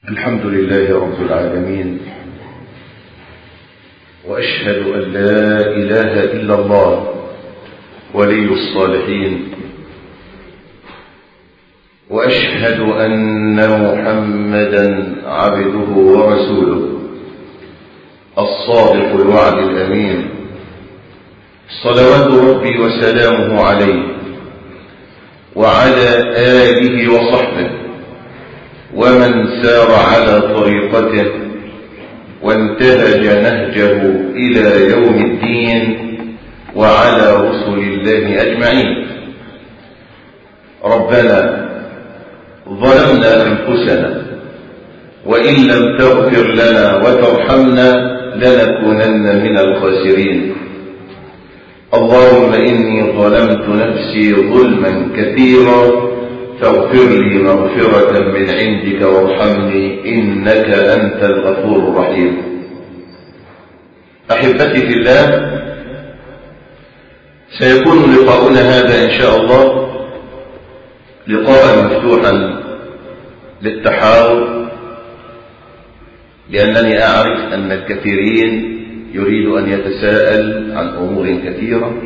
الحمد لله رب العالمين وأشهد أن لا إله إلا الله ولي الصالحين وأشهد أن محمدا عبده ورسوله الصادق الوعد الأمين صلوات ربي وسلامه عليه وعلى آله وصحبه ومن سار على طريقته وانتهج نهجه إلى يوم الدين وعلى رسل الله أجمعين ربنا ظلمنا أنفسنا وإن لم تغفر لنا وترحمنا لنكونن من الخاسرين اللهم إني ظلمت نفسي ظلما كثيرا فاغفر لي مغفرة من عندك وارحمني إنك أنت الغفور الرحيم أحبتي في الله سيكون لقاؤنا هذا إن شاء الله لقاء مفتوحا للتحاور لأنني أعرف أن الكثيرين يريد أن يتساءل عن أمور كثيرة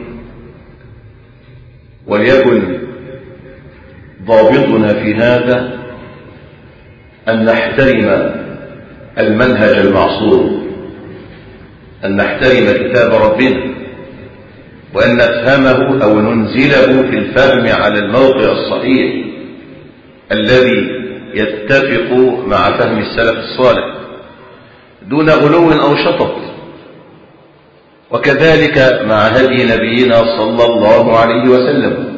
وليكن ضابطنا في هذا أن نحترم المنهج المعصوم أن نحترم كتاب ربنا وأن نفهمه أو ننزله في الفهم على الموقع الصحيح الذي يتفق مع فهم السلف الصالح دون غلو أو شطط وكذلك مع هدي نبينا صلى الله عليه وسلم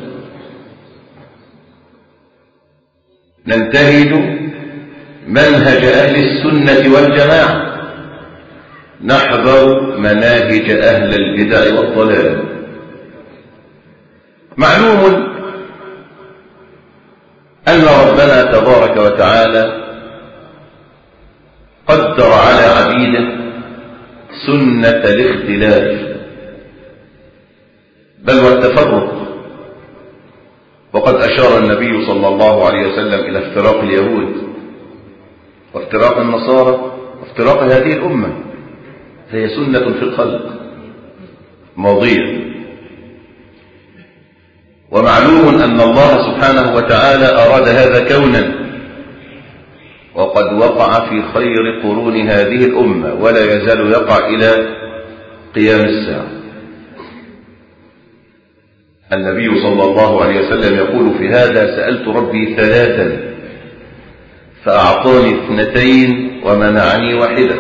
ننتهج منهج أهل السنة والجماعة نحذر مناهج أهل البدع والضلال معلوم أن ربنا تبارك وتعالى قدر على عبيده سنة الاختلاف بل والتفرق وقد أشار النبي صلى الله عليه وسلم إلى افتراق اليهود وافتراق النصارى وافتراق هذه الأمة فهي سنة في الخلق ماضية ومعلوم أن الله سبحانه وتعالى أراد هذا كونا وقد وقع في خير قرون هذه الأمة ولا يزال يقع إلى قيام الساعة النبي صلى الله عليه وسلم يقول في هذا سألت ربي ثلاثا فأعطاني اثنتين ومنعني واحدة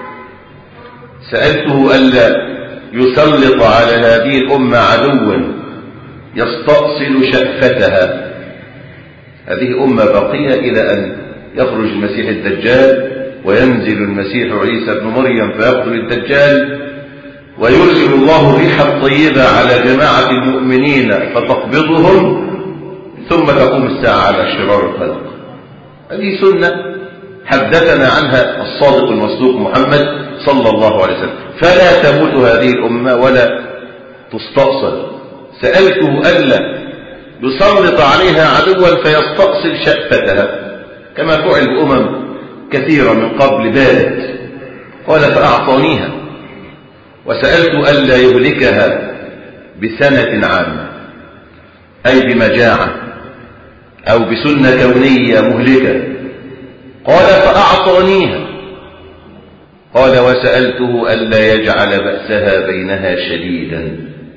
سألته ألا يسلط على هذه الأمة عدوا يستأصل شأفتها هذه أمة بقية إلى أن يخرج المسيح الدجال وينزل المسيح عيسى بن مريم فيقتل الدجال ويرسل الله الريح الطيبة على جماعة المؤمنين فتقبضهم ثم تقوم الساعة على شرار الخلق هذه سنة حدثنا عنها الصادق المصدوق محمد صلى الله عليه وسلم فلا تموت هذه الأمة ولا تستأصل سألته ألا يسلط عليها عدوا فيستأصل شأفتها كما فعل بأمم كثيرة من قبل بادت قال فأعطانيها وسألت ألا يهلكها بسنة عامة أي بمجاعة أو بسنة كونية مهلكة قال فأعطانيها قال وسألته ألا يجعل بأسها بينها شديدا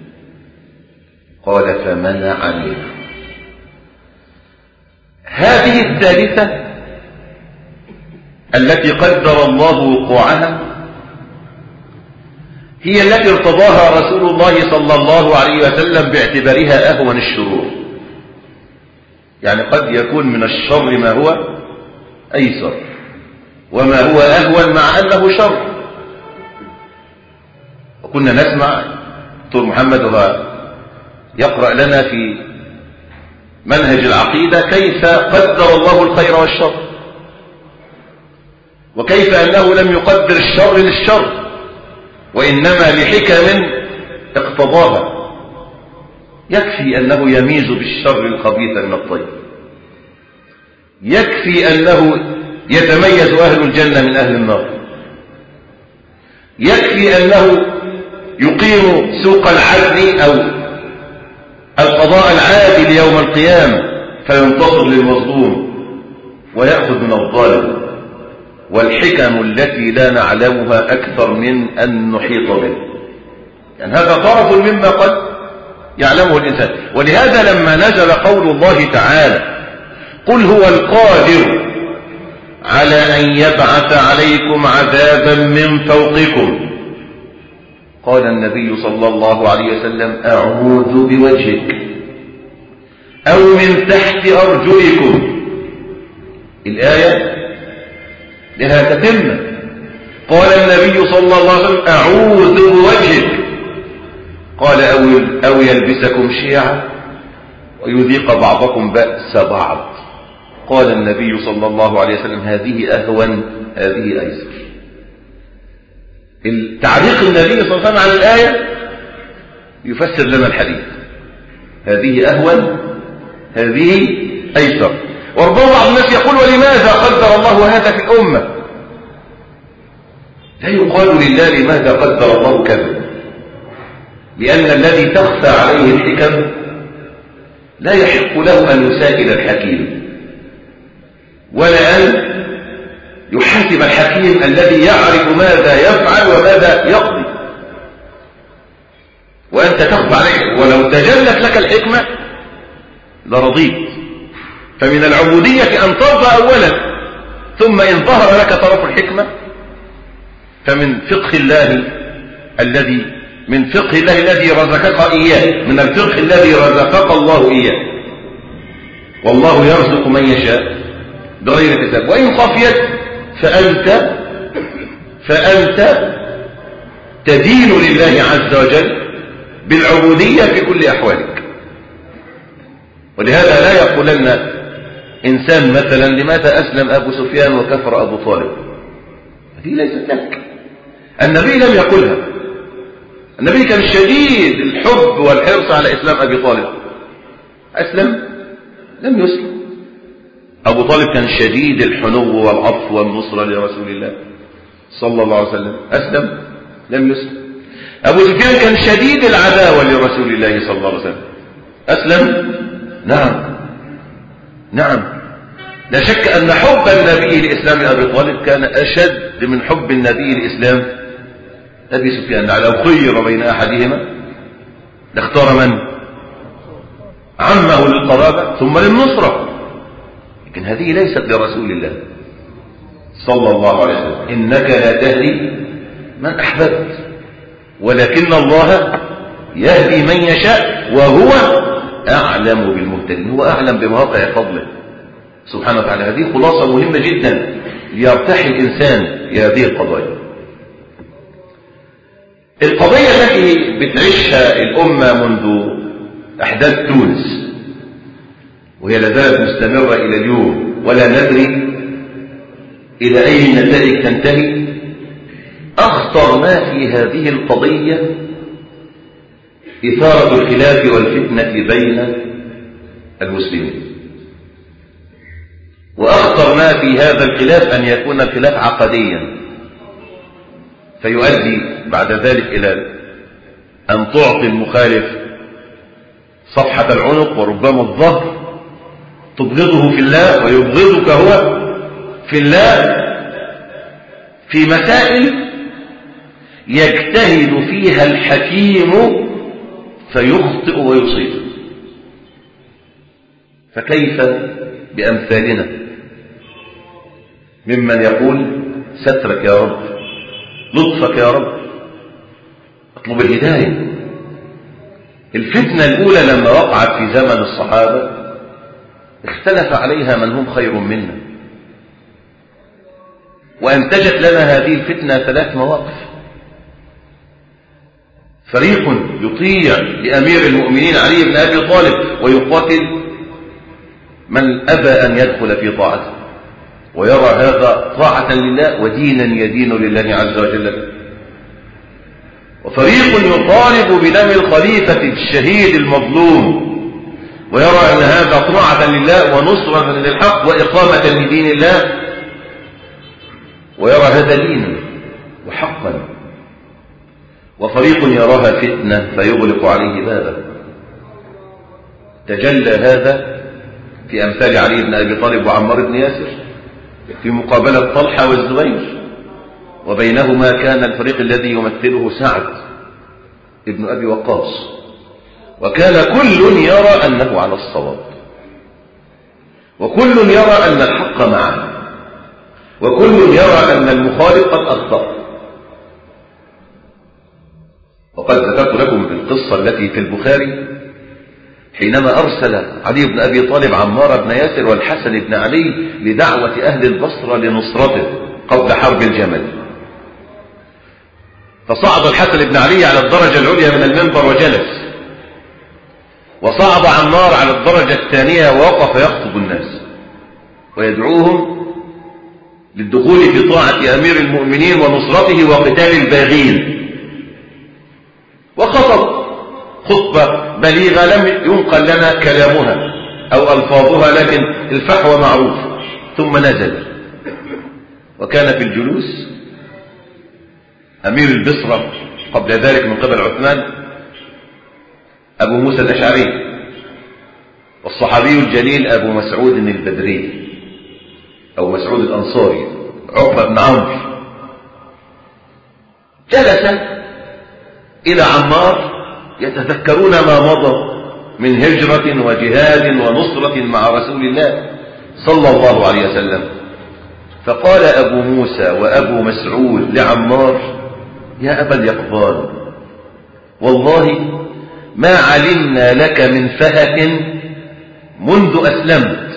قال فمنعني هذه الثالثة التي قدر الله وقوعها هي التي ارتضاها رسول الله صلى الله عليه وسلم باعتبارها أهون الشرور يعني قد يكون من الشر ما هو أيسر وما هو أهون مع أنه شر وكنا نسمع دكتور محمد وهو يقرأ لنا في منهج العقيدة كيف قدر الله الخير والشر وكيف أنه لم يقدر الشر للشر وإنما لحكم اقتضاها يكفي أنه يميز بالشر الخبيث من الطيب يكفي أنه يتميز أهل الجنة من أهل النار يكفي أنه يقيم سوق العدل أو القضاء العادل يوم القيامة فينتصر للمظلوم ويأخذ من الظالم والحكم التي لا نعلمها أكثر من أن نحيط به يعني هذا طرف مما قد يعلمه الإنسان ولهذا لما نزل قول الله تعالى قل هو القادر على أن يبعث عليكم عذابا من فوقكم قال النبي صلى الله عليه وسلم أعوذ بوجهك أو من تحت أرجلكم الآية لها تتمة قال النبي صلى الله عليه وسلم أعوذ بوجهك قال أو, أو يلبسكم شيعا ويذيق بعضكم بأس بعض قال النبي صلى الله عليه وسلم هذه أهون هذه أيسر التعليق النبي صلى الله عليه وسلم على الآية يفسر لنا الحديث هذه أهون هذه أيسر وربما بعض الناس يقول ولماذا قدر الله هذا في الأمة لا يقال لله لماذا قدر الله كذا لأن الذي تخفى عليه الحكم لا يحق له أن يسائل الحكيم ولا أن يحاسب الحكيم الذي يعرف ماذا يفعل وماذا يقضي وأنت تخفى عليه ولو تجلت لك الحكمة لرضيت فمن العبودية أن ترضى أولا ثم إن ظهر لك طرف الحكمة فمن فقه الله الذي من فقه الله الذي رزقك إياه من الفقه الذي رزقك الله إياه والله يرزق من يشاء بغير حساب وإن خفيت فأنت فأنت تدين لله عز وجل بالعبودية في كل أحوالك ولهذا لا يقولن إنسان مثلا لماذا أسلم أبو سفيان وكفر أبو طالب هذه ليست لك النبي لم يقلها النبي كان شديد الحب والحرص على إسلام أبي طالب أسلم لم يسلم أبو طالب كان شديد الحنو والعطف والنصرة لرسول الله صلى الله عليه وسلم أسلم لم يسلم أبو سفيان كان شديد العداوة لرسول الله صلى الله عليه وسلم أسلم نعم نعم لا شك أن حب النبي لإسلام أبي طالب كان أشد من حب النبي لإسلام أبي سفيان لو خير بين أحدهما لاختار من عمه للقرابة ثم للنصرة لكن هذه ليست لرسول الله صلى الله عليه وسلم إنك لا تهدي من أحببت ولكن الله يهدي من يشاء وهو أعلم بالمهتدين هو أعلم بمواقع فضله سبحانه وتعالى هذه خلاصة مهمة جدا ليرتاح الإنسان لهذه القضايا القضية التي بتعيشها الأمة منذ أحداث تونس وهي لازالت مستمرة إلى اليوم ولا ندري إلى أي النتائج تنتهي أخطر ما في هذه القضية إثارة الخلاف والفتنة بين المسلمين وأخطر ما في هذا الخلاف أن يكون الخلاف عقديا فيؤدي بعد ذلك إلى أن تعطي المخالف صفحة العنق وربما الظهر تبغضه في الله ويبغضك هو في الله في مسائل يجتهد فيها الحكيم فيخطئ ويصيب فكيف بأمثالنا ممن يقول سترك يا رب لطفك يا رب اطلب الهداية الفتنة الأولى لما وقعت في زمن الصحابة اختلف عليها من هم خير منا وانتجت لنا هذه الفتنة ثلاث مواقف فريق يطيع لأمير المؤمنين علي بن أبي طالب ويقاتل من أبى أن يدخل في طاعته ويرى هذا طاعة لله ودينا يدين لله عز وجل وفريق يطالب بدم الخليفة الشهيد المظلوم ويرى أن هذا طاعة لله ونصرة للحق وإقامة لدين الله ويرى هذا دينا وحقا وفريق يراها فتنة فيغلق عليه بابه تجلى هذا في أمثال علي بن أبي طالب وعمار بن ياسر في مقابلة طلحة والزبير وبينهما كان الفريق الذي يمثله سعد ابن أبي وقاص وكان كل يرى أنه على الصواب وكل يرى أن الحق معه وكل يرى أن المخالف قد أخطأ وقد ذكرت لكم القصة التي في البخاري حينما أرسل علي بن أبي طالب عمار بن ياسر والحسن بن علي لدعوة أهل البصرة لنصرته قبل حرب الجمل فصعد الحسن بن علي على الدرجة العليا من المنبر وجلس وصعد عمار على الدرجة الثانية ووقف يخطب الناس ويدعوهم للدخول في طاعة أمير المؤمنين ونصرته وقتال الباغين وخطب خطبة بليغة لم ينقل لنا كلامها أو ألفاظها لكن الفحوى معروف ثم نزل وكان في الجلوس أمير البصرة قبل ذلك من قبل عثمان أبو موسى الأشعري والصحابي الجليل أبو مسعود البدري أو مسعود الأنصاري عقبة بن عمرو جلس إلى عمار يتذكرون ما مضى من هجرة وجهاد ونصرة مع رسول الله صلى الله عليه وسلم فقال أبو موسى وأبو مسعود لعمار يا أبا اليقظان والله ما علمنا لك من فهة منذ أسلمت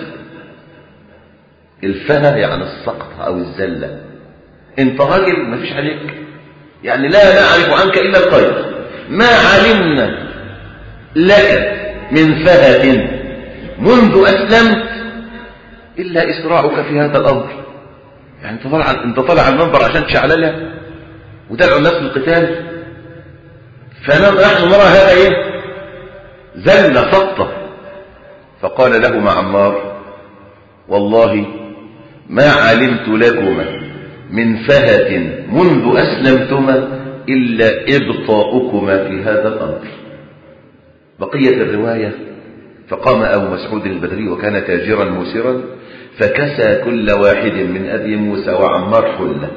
الفهة يعني السقط أو الزلة انت راجل ما فيش عليك يعني لا نعرف عنك إلا الخير ما علمنا لك من فهة منذ أسلمت إلا إسراعك في هذا الأمر يعني انت طالع انت طالع على المنبر عشان تشعللها وتدعو الناس للقتال فنحن نرى هذا ايه زل سقطه فقال لهما عمار والله ما علمت لكما من فهة منذ أسلمتما إلا إبطاؤكما في هذا الأمر بقية الرواية فقام أبو مسعود البدري وكان تاجرا موسرا فكسى كل واحد من أبي موسى وعمار حلة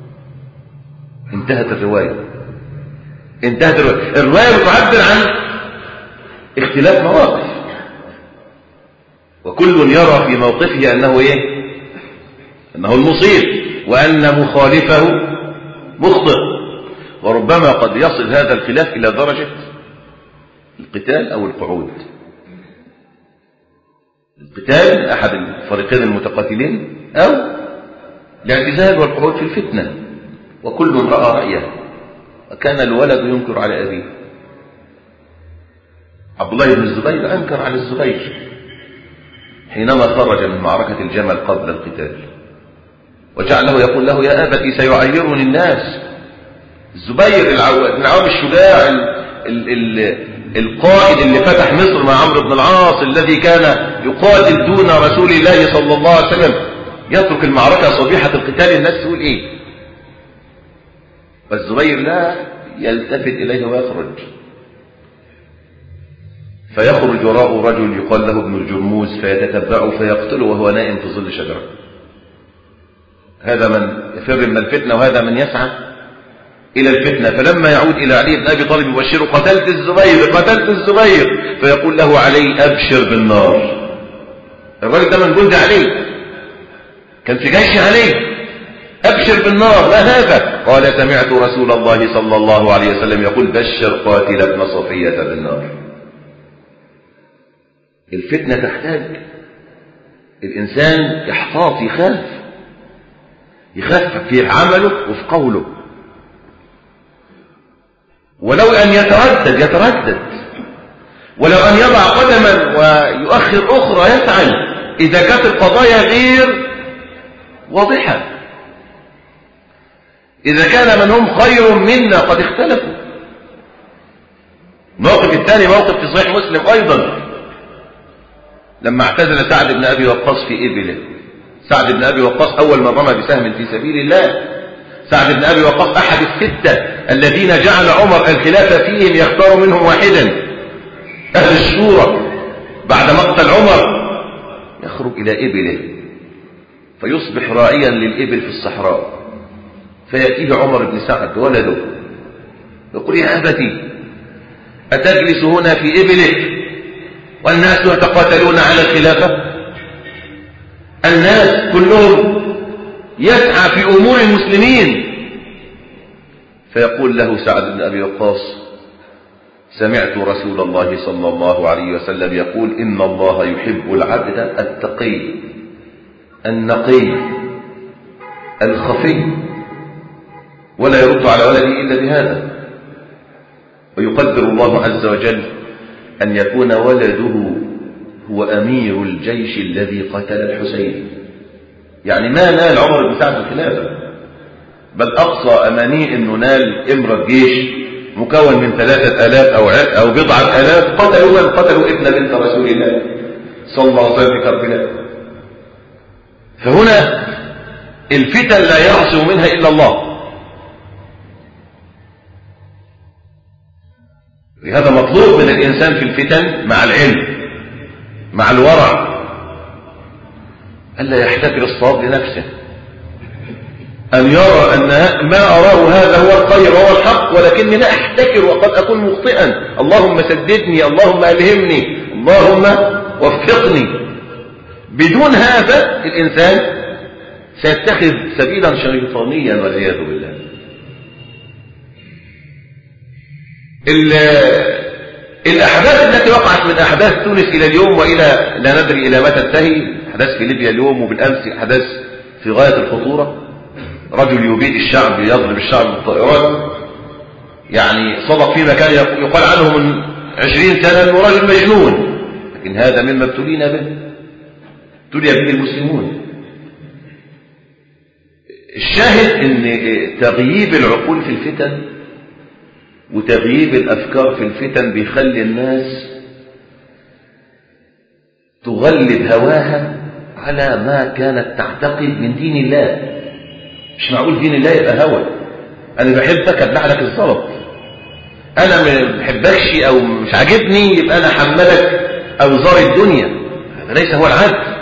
انتهت الرواية انتهت الرواية الرواية بتعبر عن اختلاف مواقف وكل يرى في موقفه أنه إيه أنه المصيب وأن مخالفه مخطئ وربما قد يصل هذا الخلاف إلى درجة القتال أو القعود القتال أحد الفريقين المتقاتلين أو الاعتزال والقعود في الفتنة وكل رأى رأيه وكان الولد ينكر على أبيه عبد الله بن الزبير أنكر على الزبير حينما خرج من معركة الجمل قبل القتال وجعله يقول له يا أبتي سيعيرني الناس الزبير بن عوام الشجاع ال ال ال القائد اللي فتح مصر مع عمرو بن العاص الذي كان يقاتل دون رسول الله صلى الله عليه وسلم يترك المعركة صبيحة القتال الناس تقول ايه والزبير لا يلتفت إليه ويخرج فيخرج وراء رجل يقال له ابن الجرموز فيتتبعه فيقتله وهو نائم في ظل شجرة هذا من يفر من الفتنة وهذا من يسعى إلى الفتنة فلما يعود إلى علي بن أبي طالب يبشره قتلت الزبير قتلت الزبير فيقول له علي أبشر بالنار الراجل ده من جند علي كان في جيش علي أبشر بالنار ما هذا قال سمعت رسول الله صلى الله عليه وسلم يقول بشر قاتل ابن صفية بالنار الفتنة تحتاج الإنسان يحتاط يخاف يخاف في عمله وفي قوله ولو أن يتردد يتردد ولو أن يضع قدما ويؤخر أخرى يفعل إذا كانت القضايا غير واضحة إذا كان من هم خير منا قد اختلفوا الموقف الثاني موقف في صحيح مسلم أيضا لما اعتزل سعد بن أبي وقاص في إبله سعد بن أبي وقاص أول من رمى بسهم في سبيل الله سعد بن أبي وقاص أحد الستة الذين جعل عمر الخلافة فيهم يختار منهم واحدا أهل الشورى بعد مقتل عمر يخرج إلى إبله فيصبح راعيا للإبل في الصحراء فيأتيه عمر بن سعد ولده يقول يا أبتي أتجلس هنا في إبلك والناس يتقاتلون على الخلافة الناس كلهم يسعى في أمور المسلمين فيقول له سعد بن أبي وقاص سمعت رسول الله صلى الله عليه وسلم يقول إن الله يحب العبد التقي النقي الخفي ولا يرد على ولده إلا بهذا ويقدر الله عز وجل أن يكون ولده هو أمير الجيش الذي قتل الحسين يعني ما نال عمر بن سعد الخلافة بل أقصى أمانيه أنه نال إمرة جيش مكون من ثلاثة آلاف أو أو بضعة آلاف قتلوا من قتلوا ابن بنت رسول الله صلى الله عليه وسلم في كربلاء فهنا الفتن لا يعصم منها إلا الله هذا مطلوب من الإنسان في الفتن مع العلم مع الورع ألا يحتكر الصواب لنفسه أن يرى أن ما أراه هذا هو الخير وهو الحق ولكني لا أحتكر وقد أكون مخطئا اللهم سددني اللهم ألهمني اللهم وفقني بدون هذا الإنسان سيتخذ سبيلا شيطانيا والعياذ بالله الأحداث التي وقعت من أحداث تونس إلى اليوم وإلى لا ندري إلى متى تنتهي أحداث في ليبيا اليوم وبالأمس أحداث في غاية الخطورة رجل يبيد الشعب يضرب الشعب بالطائرات يعني صدق في مكان يقال عنه من عشرين سنة أنه رجل مجنون لكن هذا مما ابتلينا به ابتلي به المسلمون الشاهد ان تغييب العقول في الفتن وتغييب الأفكار في الفتن بيخلي الناس تغلب هواها على ما كانت تعتقد من دين الله مش معقول دين الله يبقى هوى أنا بحبك أبلع لك الزلط أنا ما بحبكش أو مش عاجبني يبقى أنا حملك أوزار الدنيا هذا ليس هو العدل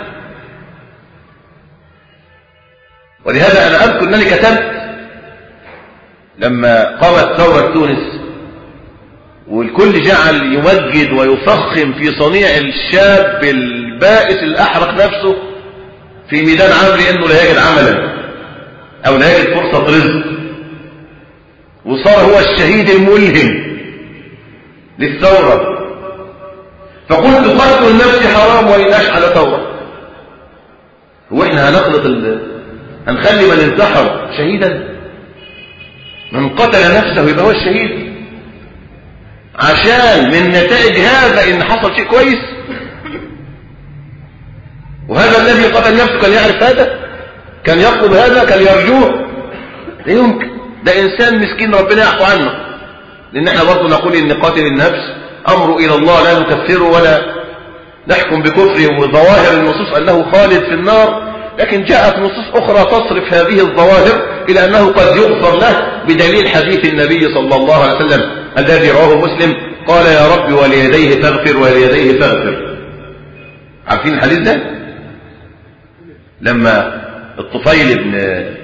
ولهذا أنا أذكر أنني كتبت لما قامت ثورة تونس والكل جعل يمجد ويفخم في صنيع الشاب البائس الأحرق نفسه في ميدان عمرو انه لا يجد عملا او لا يجد فرصة رزق وصار هو الشهيد الملهم للثورة فقلت قتل النفس حرام وإن أشعل ثورة هو احنا هنخلط ال... هنخلي من انتحر شهيدا من قتل نفسه يبقى هو الشهيد عشان من نتائج هذا ان حصل شيء كويس وهذا الذي قتل نفسه كان يعرف هذا كان يطلب هذا كان يرجوه لا يمكن ده انسان مسكين ربنا يعفو عنه لان احنا برضه نقول ان قاتل النفس امره الى الله لا نكفره ولا نحكم بكفره وظواهر النصوص انه خالد في النار لكن جاءت نصوص اخرى تصرف هذه الظواهر الى انه قد يغفر له بدليل حديث النبي صلى الله عليه وسلم الذي رواه مسلم قال يا رب وليديه فاغفر وليديه فاغفر عارفين الحديث ده لما الطفيل بن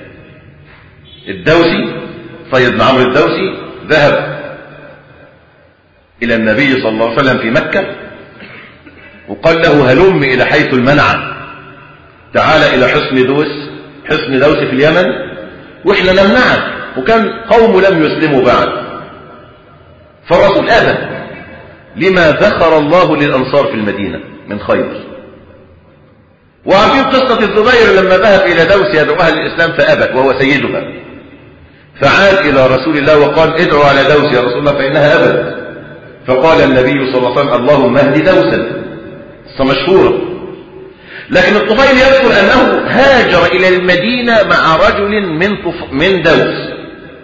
الدوسي طيب بن عمرو الدوسي ذهب إلى النبي صلى الله عليه وسلم في مكة وقال له هلم إلى حيث المنع تعال إلى حصن دوس حصن دوس في اليمن وإحنا نمنعك وكان قوم لم يسلموا بعد فالرسول أبى لما ذخر الله للأنصار في المدينة من خير وعارفين قصة الزبير لما ذهب إلى دوس يدعو أهل الإسلام فأبت وهو سيدها فعاد إلى رسول الله وقال ادعوا على دوس يا رسول الله فإنها أبت فقال النبي صلى الله عليه وسلم اللهم اهد دوسا قصة مشهورة لكن الطفيل يذكر أنه هاجر إلى المدينة مع رجل من طف... من دوس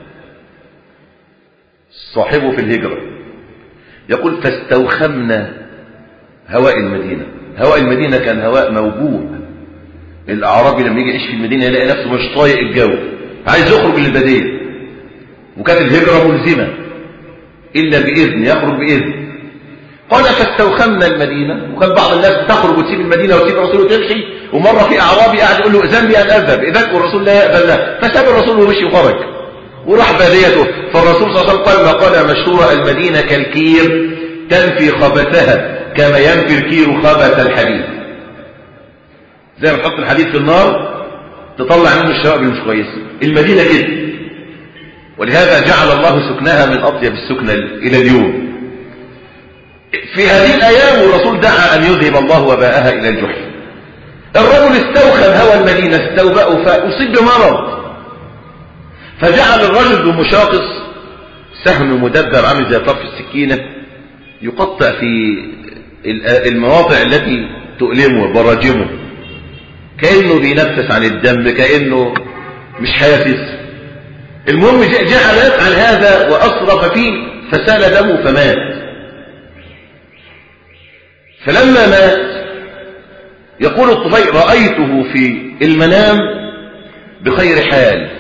صاحبه في الهجرة يقول فاستوخمنا هواء المدينة هواء المدينة كان هواء موجوع الأعرابي لما يجي يعيش في المدينة يلاقي نفسه مش طايق الجو عايز يخرج للبديل وكانت الهجرة ملزمة إلا بإذن يخرج بإذن قال فاستوخمنا المدينة وكان بعض الناس تخرج وتسيب المدينة وتسيب الرسول وتمشي ومرة في أعرابي قاعد يقول له إذن لي أن أذهب إذن والرسول لا يأذن له فساب الرسول ومشي وخرج وراح باديته فالرسول صلى الله عليه وسلم قال ما قال مشهورة المدينة كالكير تنفي خبثها كما ينفي الكير خبث الحديد زي ما تحط الحديد في النار تطلع منه الشوائب اللي مش كويسه المدينة كده ولهذا جعل الله سكنها من أطيب السكن إلى اليوم في هذه الأيام الرسول دعا أن يذهب الله وباءها إلى الجحر الرجل استوخم هوى المدينة استوبأه فأصيب بمرض فجعل الرجل بمشاقص سهم مدبر عامل زي طرف السكينة يقطع في المواضع التي تؤلمه براجمه كأنه بينفس عن الدم كأنه مش حاسس المهم جعل يفعل هذا وأصرف فيه فسال دمه فمات فلما مات يقول الطفيل رأيته في المنام بخير حال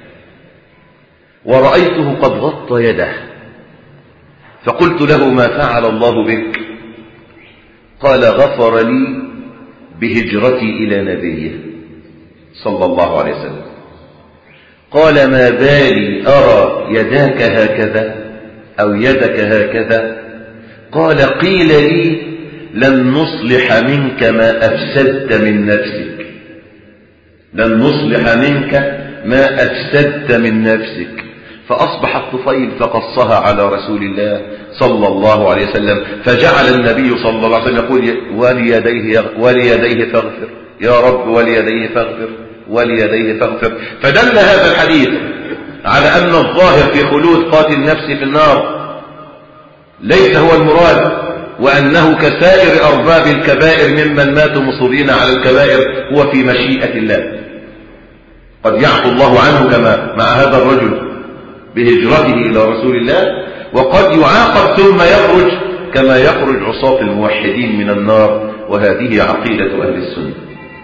ورأيته قد غطى يده فقلت له ما فعل الله بك قال غفر لي بهجرتي إلى نبيه صلى الله عليه وسلم قال ما بالي أرى يداك هكذا أو يدك هكذا قال قيل لي لن نصلح منك ما أفسدت من نفسك لن نصلح منك ما أفسدت من نفسك فأصبح الطفيل فقصها على رسول الله صلى الله عليه وسلم فجعل النبي صلى الله عليه وسلم يقول وليديه, وليديه فاغفر يا رب وليديه فاغفر وليديه فاغفر فدل هذا الحديث على أن الظاهر في خلود قاتل نفسه في النار ليس هو المراد وأنه كسائر أرباب الكبائر ممن ماتوا مصرين على الكبائر هو في مشيئة الله قد يعفو الله عنه كما مع هذا الرجل بهجرته إلى رسول الله وقد يعاقب ثم يخرج كما يخرج عصاة الموحدين من النار وهذه عقيدة أهل السنة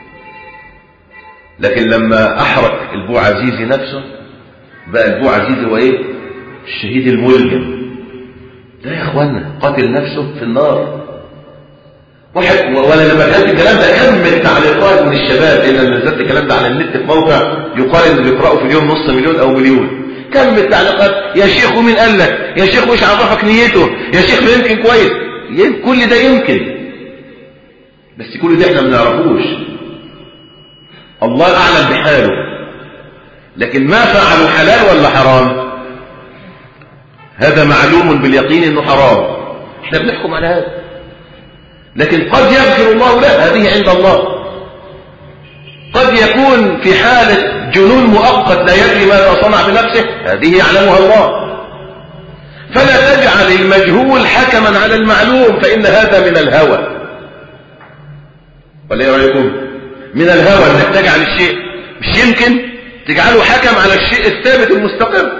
لكن لما أحرق البو عزيزي نفسه بقى البو عزيزي هو إيه الشهيد الملجم ده يا اخوانا قاتل نفسه في النار واحد وانا لما قلت الكلام ده كم من تعليقات من الشباب لان نزلت الكلام ده على النت في موقع يقال ان بيقرأوا في اليوم نص مليون او مليون كم من التعليقات يا شيخ ومين قال لك يا شيخ وش عرفك نيته يا شيخ ما يمكن كويس كل ده يمكن بس كل ده احنا ما نعرفوش الله اعلم بحاله لكن ما فعلوا حلال ولا حرام هذا معلوم باليقين انه حرام احنا بنحكم على هذا لكن قد يغفر الله له هذه عند الله قد يكون في حالة جنون مؤقت لا يدري ماذا صنع بنفسه هذه يعلمها الله فلا تجعل المجهول حكما على المعلوم فإن هذا من الهوى ولا ايه رايكم من الهوى انك تجعل الشيء مش يمكن تجعله حكم على الشيء الثابت المستقر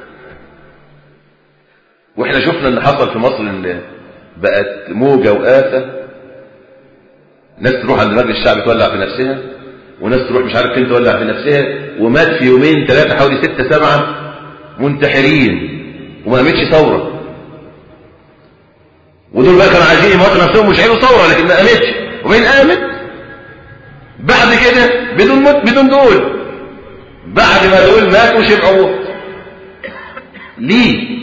واحنا شفنا ان حصل في مصر ان بقت موجة وآفة ناس تروح عند مجلس الشعب تولع في نفسها وناس تروح مش عارف فين تولع في نفسها ومات في يومين ثلاثة حوالي ستة سبعة منتحرين وما قامتش ثورة ودول بقى كانوا عايزين يموتوا نفسهم مش عينوا ثورة لكن ما قامتش وبين قامت بعد كده بدون موت بدون دول بعد ما دول ماتوا شبعوا موت ليه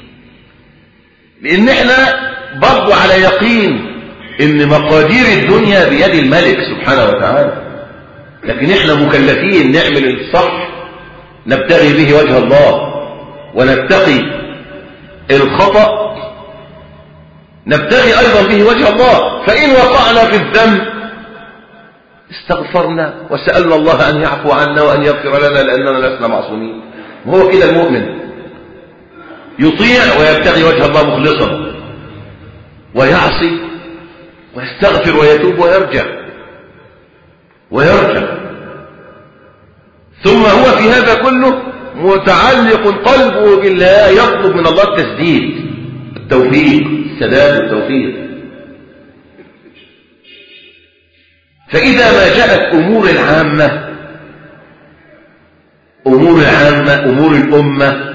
لان احنا برضو على يقين ان مقادير الدنيا بيد الملك سبحانه وتعالى لكن احنا مكلفين نعمل الصح نبتغي به وجه الله ونتقي الخطأ نبتغي ايضا به وجه الله فان وقعنا في الذنب استغفرنا وسألنا الله ان يعفو عنا وان يغفر لنا لاننا لسنا معصومين وهو كده المؤمن يطيع ويبتغي وجه الله مخلصا ويعصي ويستغفر ويتوب ويرجع ويرجع ثم هو في هذا كله متعلق قلبه بالله يطلب من الله التسديد التوفيق السداد والتوفيق فإذا ما جاءت أمور العامة أمور العامة أمور الأمة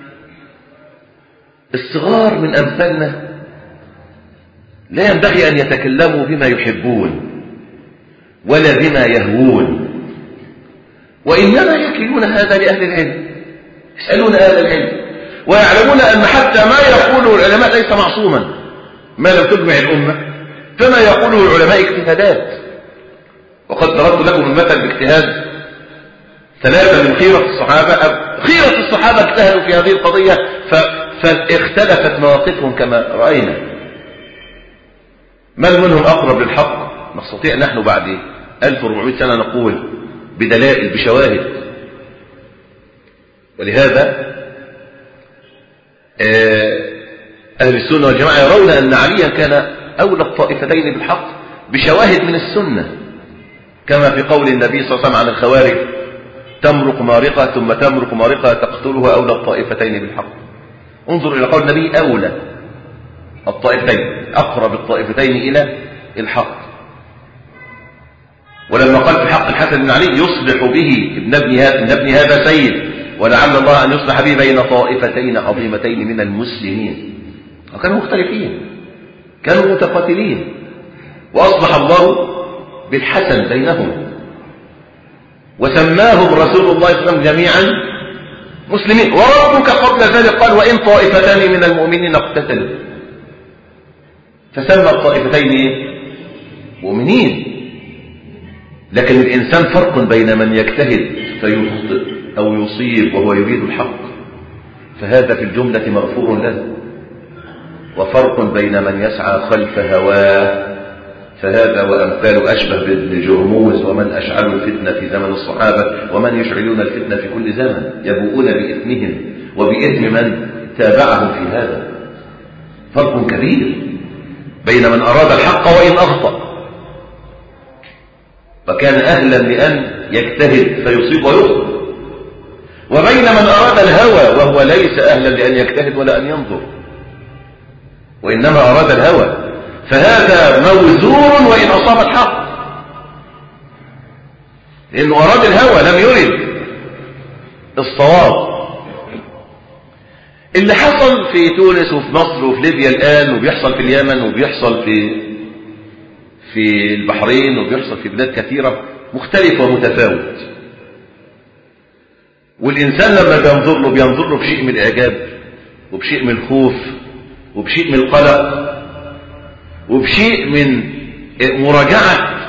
الصغار من أمثالنا لا ينبغي أن يتكلموا بما يحبون ولا بما يهوون وإنما يكلون هذا لأهل العلم يسألون أهل العلم ويعلمون أن حتى ما يقوله العلماء ليس معصوما ما لم تجمع الأمة فما يقوله العلماء اجتهادات وقد ضربت لكم المثل باجتهاد ثلاثة من خيرة الصحابة خيرة الصحابة اجتهدوا في هذه القضية فاختلفت مواقفهم كما رأينا من منهم أقرب للحق نستطيع نحن بعد 1400 سنة نقول بدلائل بشواهد ولهذا أهل السنة والجماعة يرون أن عليا كان أولى الطائفتين بالحق بشواهد من السنة كما في قول النبي صلى الله عليه وسلم عن الخوارج تمرق مارقة ثم تمرق مارقة تقتلها أولى الطائفتين بالحق انظر إلى قول النبي أولى الطائفتين أقرب الطائفتين إلى الحق ولما قال في حق الحسن بن علي يصلح به ابن ابن هذا, ابن هذا سيد ولعل الله أن يصلح به بين طائفتين عظيمتين من المسلمين وكانوا مختلفين كانوا متقاتلين وأصلح الله بالحسن بينهم وسماهم رسول الله صلى الله عليه وسلم جميعا مسلمين وربك قبل ذلك قال وإن طائفتان من المؤمنين اقتتلوا فسمى الطائفتين ايه مؤمنين لكن الإنسان فرق بين من يجتهد فيخطئ أو يصيب وهو يريد الحق فهذا في الجملة مغفور له وفرق بين من يسعى خلف هواه فهذا وأمثال أشبه بابن جرموز ومن أشعلوا الفتنة في زمن الصحابة ومن يشعلون الفتنة في كل زمن يبوؤون بإثمهم وبإثم من تابعهم في هذا فرق كبير بين من أراد الحق وإن أخطأ وكان أهلا لأن يجتهد فيصيب ويخطئ وبين من أراد الهوى وهو ليس أهلا لأن يجتهد ولا أن ينظر وإنما أراد الهوى فهذا موزون وإن أصاب الحق لأنه أراد الهوى لم يرد الصواب اللي حصل في تونس وفي مصر وفي ليبيا الآن وبيحصل في اليمن وبيحصل في في البحرين وبيحصل في بلاد كثيرة مختلف ومتفاوت والإنسان لما بينظر له بينظر له بشيء من الإعجاب وبشيء من الخوف وبشيء من القلق وبشيء من مراجعة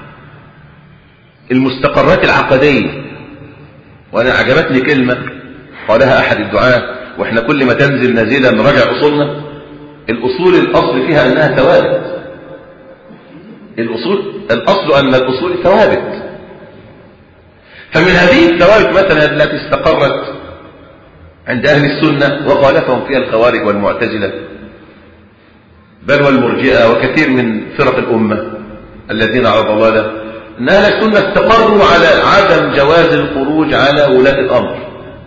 المستقرات العقدية وأنا عجبتني كلمة قالها أحد الدعاة وإحنا كل ما تنزل نازلة نراجع أصولنا الأصول الأصل فيها أنها ثوابت الأصول الأصل أن الأصول ثوابت فمن هذه الثوابت مثلا التي استقرت عند أهل السنة وخالفهم فيها الخوارج والمعتزلة بل والمرجئة وكثير من فرق الأمة الذين على ضلالة أن أهل السنة استقروا على عدم جواز الخروج على ولاة الأمر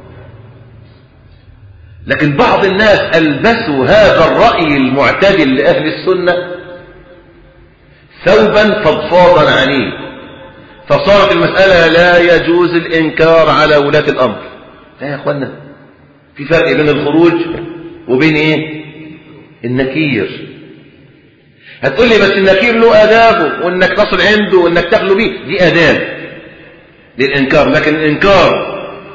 لكن بعض الناس ألبسوا هذا الرأي المعتدل لأهل السنة ثوبا فضفاضا عليه فصارت المسألة لا يجوز الإنكار على ولاة الأمر لا يا أخوانا في فرق بين الخروج وبين إيه النكير هتقول لي بس النكير له آدابه وإنك تصل عنده وإنك تخلو به دي آداب للإنكار لكن الإنكار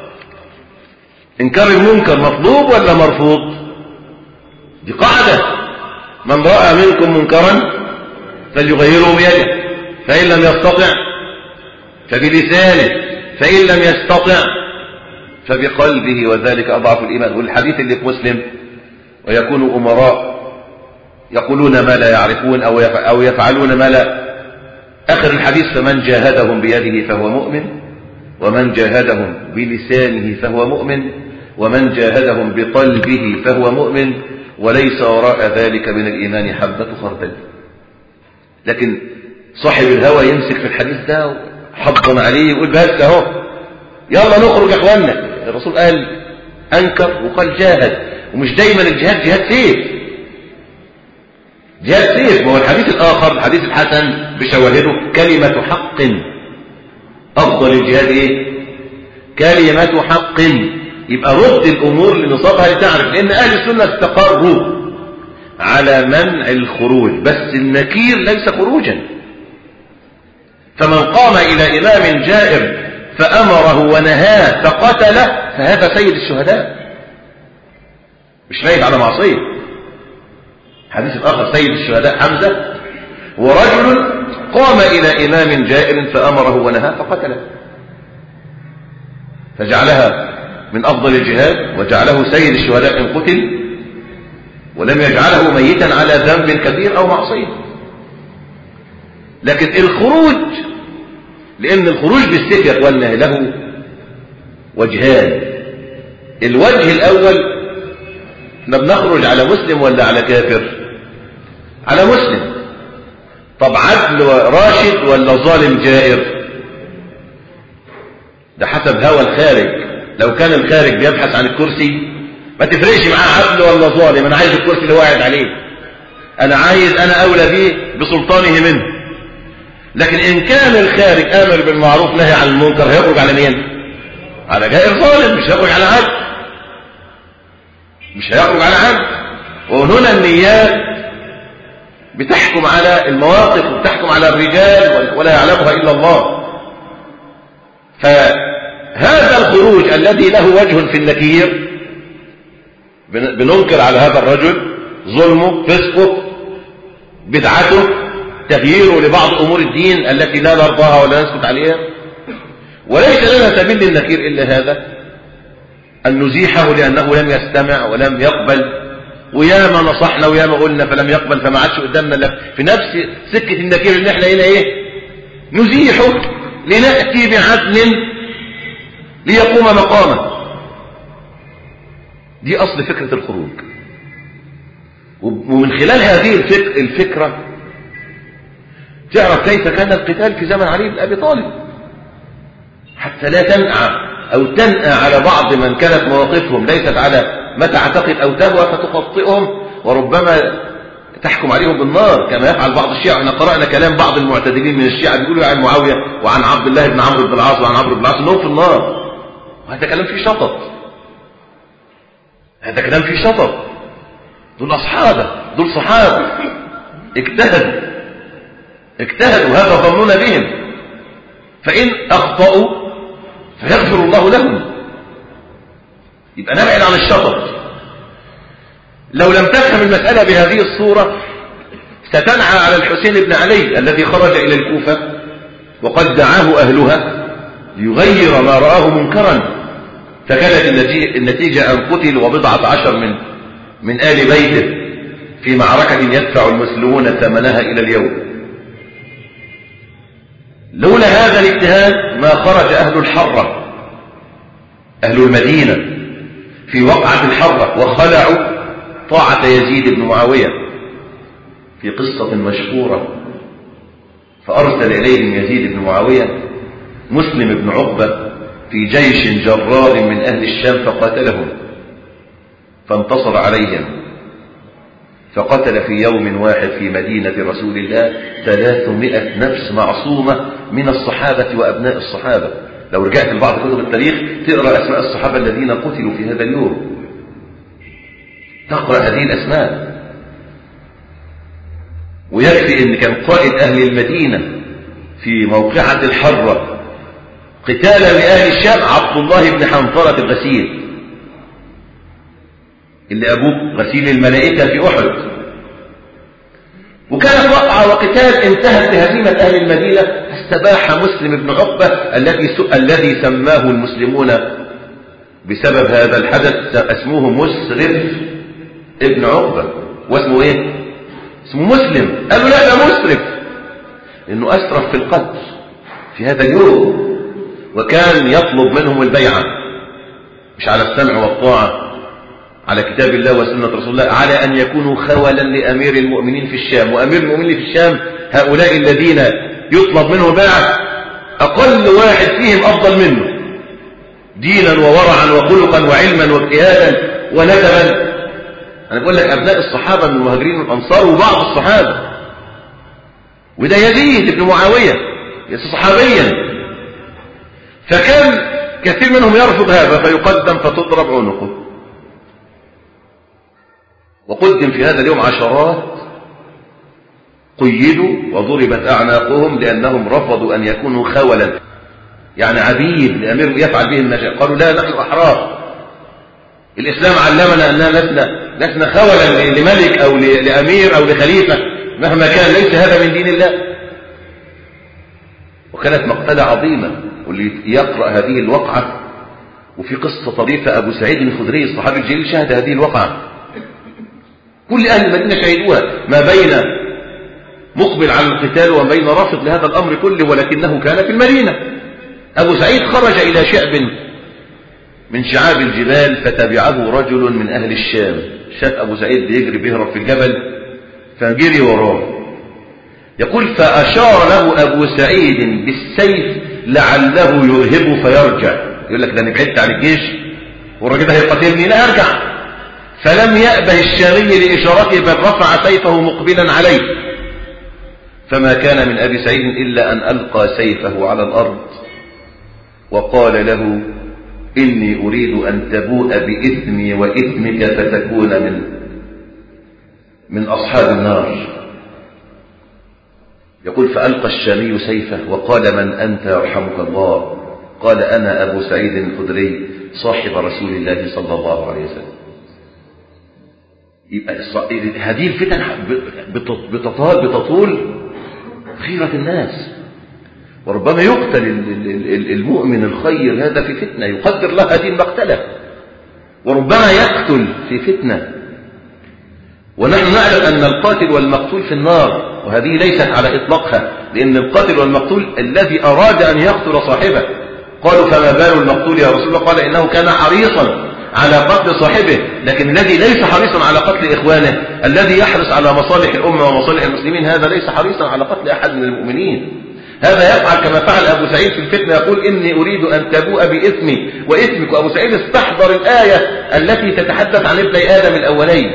إنكار المنكر مطلوب ولا مرفوض دي قاعدة من رأى منكم منكرا فليغيره بيده فإن لم يستطع فبلسانه فإن لم يستطع فبقلبه وذلك أضعف الإيمان والحديث اللي في مسلم ويكون أمراء يقولون ما لا يعرفون أو أو يفعلون ما لا آخر الحديث فمن جاهدهم بيده فهو مؤمن ومن جاهدهم بلسانه فهو مؤمن ومن جاهدهم بقلبه فهو مؤمن وليس وراء ذلك من الإيمان حبة خردل لكن صاحب الهوى يمسك في الحديث ده حضن عليه يقول بس اهو يلا نخرج يا اخوانا الرسول قال انكر وقال جاهد ومش دايما الجهاد جهاد سيف جهاد سيف ما هو الحديث الآخر الحديث الحسن بشواهده كلمة حق أفضل الجهاد إيه كلمة حق يبقى رد الأمور لنصابها لتعرف لأن أهل السنة استقروا على منع الخروج بس النكير ليس خروجا فمن قام إلى إمام جائر فأمره ونهاه فقتله فهذا سيد الشهداء مش رايد على معصية حديث الآخر سيد الشهداء حمزة ورجل قام إلى إمام جائر فأمره ونهاه فقتله فجعلها من أفضل الجهاد وجعله سيد الشهداء إن قتل ولم يجعله ميتا على ذنب كبير أو معصية لكن الخروج لأن الخروج بالسيف يا أخواننا له وجهان الوجه الأول احنا بنخرج على مسلم ولا على كافر على مسلم طب عدل راشد ولا ظالم جائر ده حسب هوى الخارج لو كان الخارج بيبحث عن الكرسي ما تفرقش معاه عدل ولا ظالم انا عايز الكرسي اللي هو قاعد عليه انا عايز انا اولى به بسلطانه منه لكن ان كان الخارج امر بالمعروف نهي عن المنكر هيخرج على مين على جائر ظالم مش هيخرج على عدل مش هيخرج على عدل وهنا النيات بتحكم على المواقف وبتحكم على الرجال ولا يعلمها الا الله فهذا الخروج الذي له وجه في النكير بننكر على هذا الرجل ظلمه فسقه بدعته تغييره لبعض أمور الدين التي لا نرضاها ولا نسكت عليها وليس لنا سبيل للنكير إلا هذا أن نزيحه لأنه لم يستمع ولم يقبل وياما نصحنا وياما قلنا فلم يقبل فما عادش قدامنا في نفس سكة النكير اللي احنا هنا ايه نزيحه لنأتي بعدل ليقوم مقامه دي أصل فكرة الخروج ومن خلال هذه الفك... الفكرة تعرف كيف كان القتال في زمن علي بن أبي طالب حتى لا تنأى أو تنأى على بعض من كانت مواقفهم ليست على ما تعتقد أو تهوى فتخطئهم وربما تحكم عليهم بالنار كما يفعل بعض الشيعة احنا قرأنا كلام بعض المعتدلين من الشيعة بيقولوا عن معاوية وعن عبد الله بن عمرو بن العاص وعن عمرو بن العاص انهم في النار وهذا كلام فيه شطط هذا كلام فيه شطط دول أصحابه دول صحابه اجتهدوا اجتهدوا هذا ظننا بهم فإن أخطأوا فيغفر الله لهم يبقى نبعد عن الشطط لو لم تفهم المسألة بهذه الصورة ستنعى على الحسين بن علي الذي خرج إلى الكوفة وقد دعاه أهلها ليغير ما رآه منكرا فكانت النتيجة أن قتل وبضعة عشر من من آل بيته في معركة يدفع المسلمون ثمنها إلى اليوم لولا هذا الاجتهاد ما خرج أهل الحرة أهل المدينة في وقعة الحرة وخلعوا طاعة يزيد بن معاوية في قصة مشهورة فأرسل إليهم يزيد بن معاوية مسلم بن عقبة في جيش جرار من أهل الشام فقاتلهم فانتصر عليهم فقتل في يوم واحد في مدينة رسول الله ثلاثمائة نفس معصومة من الصحابة وأبناء الصحابة لو رجعت لبعض كتب التاريخ تقرأ أسماء الصحابة الذين قتلوا في هذا اليوم تقرأ هذه الأسماء ويكفي أن كان قائد أهل المدينة في موقعة الحرة قتالا لأهل الشام عبد الله بن حنظلة الغسيل اللي أبوه غسيل الملائكة في أحد وكانت وقعة وقتال انتهت بهزيمة أهل المدينة استباح مسلم بن عقبة الذي الذي سماه المسلمون بسبب هذا الحدث اسمه مسرف ابن عقبة واسمه ايه اسمه مسلم قالوا لا ده مسرف انه اسرف في القتل في هذا اليوم وكان يطلب منهم البيعة مش على السمع والطاعة على كتاب الله وسنة رسول الله على أن يكونوا خولا لأمير المؤمنين في الشام وأمير المؤمنين في الشام هؤلاء الذين يطلب منه باع أقل واحد فيهم أفضل منه دينا وورعا وخلقا وعلما واجتهادا وندبا أنا بقول لك أبناء الصحابة من المهاجرين والأنصار وبعض الصحابة وده يزيد ابن معاوية صحابيا فكان كثير منهم يرفض هذا فيقدم فتضرب عنقه وقدم في هذا اليوم عشرات قيدوا وضربت أعناقهم لأنهم رفضوا أن يكونوا خولا يعني عبيد لأمير يفعل بهم ما شاء قالوا لا نحن أحرار الإسلام علمنا أننا لسنا لسنا خولا لملك أو لأمير أو لخليفة مهما كان ليس هذا من دين الله وكانت مقتلة عظيمة واللي يقرأ هذه الوقعة وفي قصة طريفة أبو سعيد الخدري الصحابي الجليل شهد هذه الوقعة كل أهل المدينة شهدوها ما بين مقبل على القتال وما بين رافض لهذا الأمر كله ولكنه كان في المدينة أبو سعيد خرج إلى شعب من شعاب الجبال فتبعه رجل من أهل الشام شاف أبو سعيد بيجري بيهرب في الجبل فجري وراه يقول فأشار له أبو سعيد بالسيف لعله يرهبه فيرجع يقول لك ده أنا بعدت عن الجيش والراجل ده هيقاتلني لا أرجع فلم يأبه الشامي لإشارته بل رفع سيفه مقبلا عليه فما كان من أبي سعيد إلا أن ألقى سيفه على الأرض وقال له إني أريد أن تبوء بإثمي وإثمك فتكون من من أصحاب النار يقول فألقى الشامي سيفه وقال من أنت يرحمك الله قال أنا أبو سعيد الخدري صاحب رسول الله صلى الله عليه وسلم يبقى هذه الفتن بتطال بتطول خيرة الناس وربما يقتل المؤمن الخير هذا في فتنة يقدر له هذه المقتلة وربما يقتل في فتنة ونحن نعلم أن القاتل والمقتول في النار وهذه ليست على إطلاقها لأن القاتل والمقتول الذي أراد أن يقتل صاحبه قالوا فما بال المقتول يا رسول الله قال إنه كان حريصا على قتل صاحبه لكن الذي ليس حريصا على قتل إخوانه الذي يحرص على مصالح الأمة ومصالح المسلمين هذا ليس حريصا على قتل أحد من المؤمنين هذا يفعل كما فعل أبو سعيد في الفتنة يقول إني أريد أن تبوء بإثمي وإثمك وأبو سعيد استحضر الآية التي تتحدث عن ابني آدم الأولين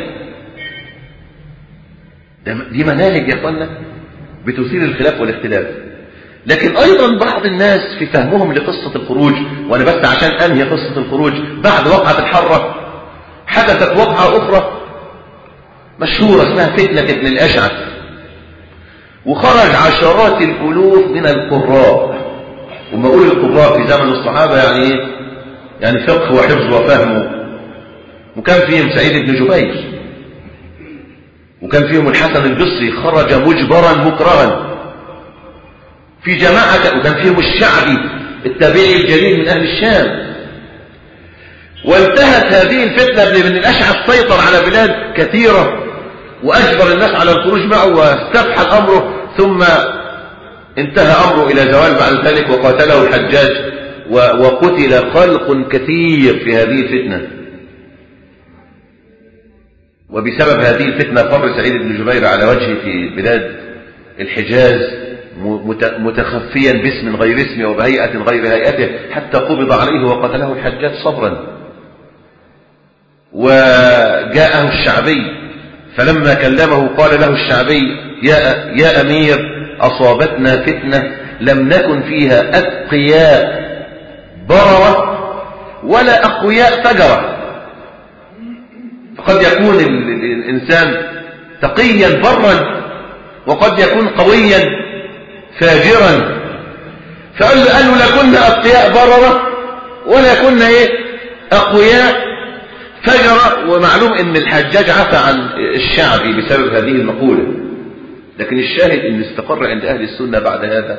دي مناهج يا أخوانا بتثير الخلاف والاختلاف لكن أيضا بعض الناس في فهمهم لقصة الخروج وأنا بس عشان أنهي قصة الخروج بعد وقعة الحرة حدثت وقعة أخرى مشهورة اسمها فتنة ابن الأشعث وخرج عشرات الألوف من القراء وما أقول القراء في زمن الصحابة يعني إيه؟ يعني فقه وحفظ وفهم وكان فيهم سعيد بن جبير وكان فيهم الحسن البصري خرج مجبرا مكرها في جماعة وكان فيهم الشعبي التابعي الجليل من أهل الشام وانتهت هذه الفتنة ابن الأشعث سيطر على بلاد كثيرة وأجبر الناس على الخروج معه واستفحل أمره ثم انتهى أمره إلى زوال بعد ذلك وقاتله الحجاج وقتل خلق كثير في هذه الفتنة وبسبب هذه الفتنة فر سعيد بن جبير على وجهه في بلاد الحجاز متخفيا باسم غير اسمه وبهيئة غير هيئته حتى قبض عليه وقتله الحجاج صبرا وجاءه الشعبي فلما كلمه قال له الشعبي يا, يا أمير أصابتنا فتنة لم نكن فيها أتقياء بررة ولا أقوياء فجرة فقد يكون الإنسان تقيا برا وقد يكون قويا فاجرا فقال له قالوا لا كنا أتقياء بررة ولا كنا إيه أقوياء فجر ومعلوم ان الحجاج عفى عن الشعبي بسبب هذه المقولة لكن الشاهد ان استقر عند اهل السنة بعد هذا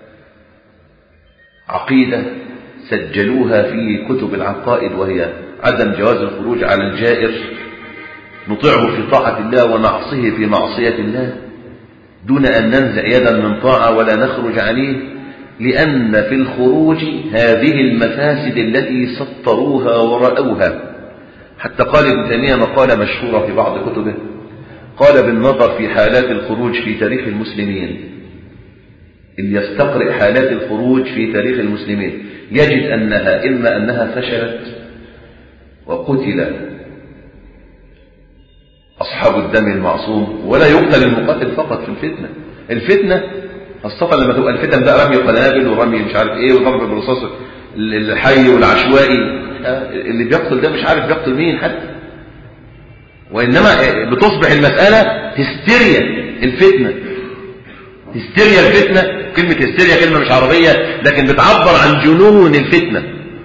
عقيدة سجلوها في كتب العقائد وهي عدم جواز الخروج على الجائر نطيعه في طاعة الله ونعصيه في معصية الله دون أن ننزع يدا من طاعة ولا نخرج عليه لأن في الخروج هذه المفاسد التي سطروها ورأوها حتى قال ابن تيمية مقالة مشهورة في بعض كتبه قال بالنظر في حالات الخروج في تاريخ المسلمين اللي يستقرئ حالات الخروج في تاريخ المسلمين يجد أنها إما أنها فشلت وقتل أصحاب الدم المعصوم ولا يقتل المقاتل فقط في الفتنة الفتنة خاصة لما تبقى الفتن بقى رمي قنابل ورمي مش عارف ايه وضرب بالرصاص الحي والعشوائي اللي بيقتل ده مش عارف بيقتل مين حتى وإنما بتصبح المسألة هستيريا الفتنة هستيريا الفتنة كلمة هستيريا كلمة مش عربية لكن بتعبر عن جنون الفتنة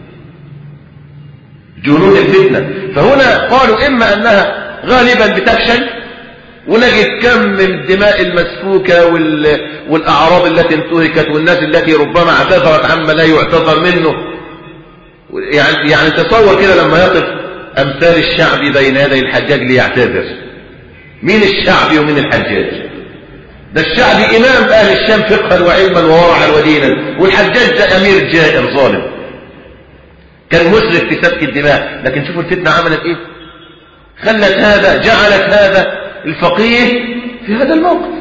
جنون الفتنة فهنا قالوا إما أنها غالبا بتفشل ونجد كم من الدماء المسفوكة وال... والأعراض التي انتهكت والناس التي ربما اعتذرت عما لا يعتذر منه يعني, يعني تصور كده لما يقف أمثال الشعب بين يدي الحجاج ليعتذر مين الشعب ومين الحجاج ده الشعب إمام أهل الشام فقها وعلما وورعا ودينا والحجاج ده أمير جائر ظالم كان مسرف في سفك الدماء لكن شوفوا الفتنة عملت إيه خلت هذا جعلت هذا الفقيه في هذا الموقف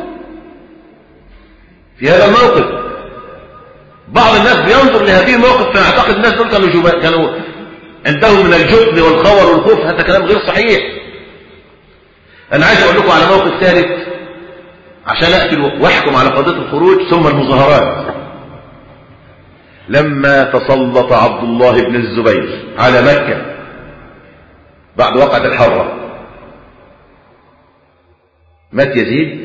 في هذا الموقف بعض الناس بينظر لهذه الموقف فيعتقد الناس دول كانوا جبا... كانوا عندهم من الجبن والخور والخوف هذا كلام غير صحيح انا عايز اقول لكم على موقف ثالث عشان اقتل واحكم على قضيه الخروج ثم المظاهرات لما تسلط عبد الله بن الزبير على مكه بعد وقعه الحره مات يزيد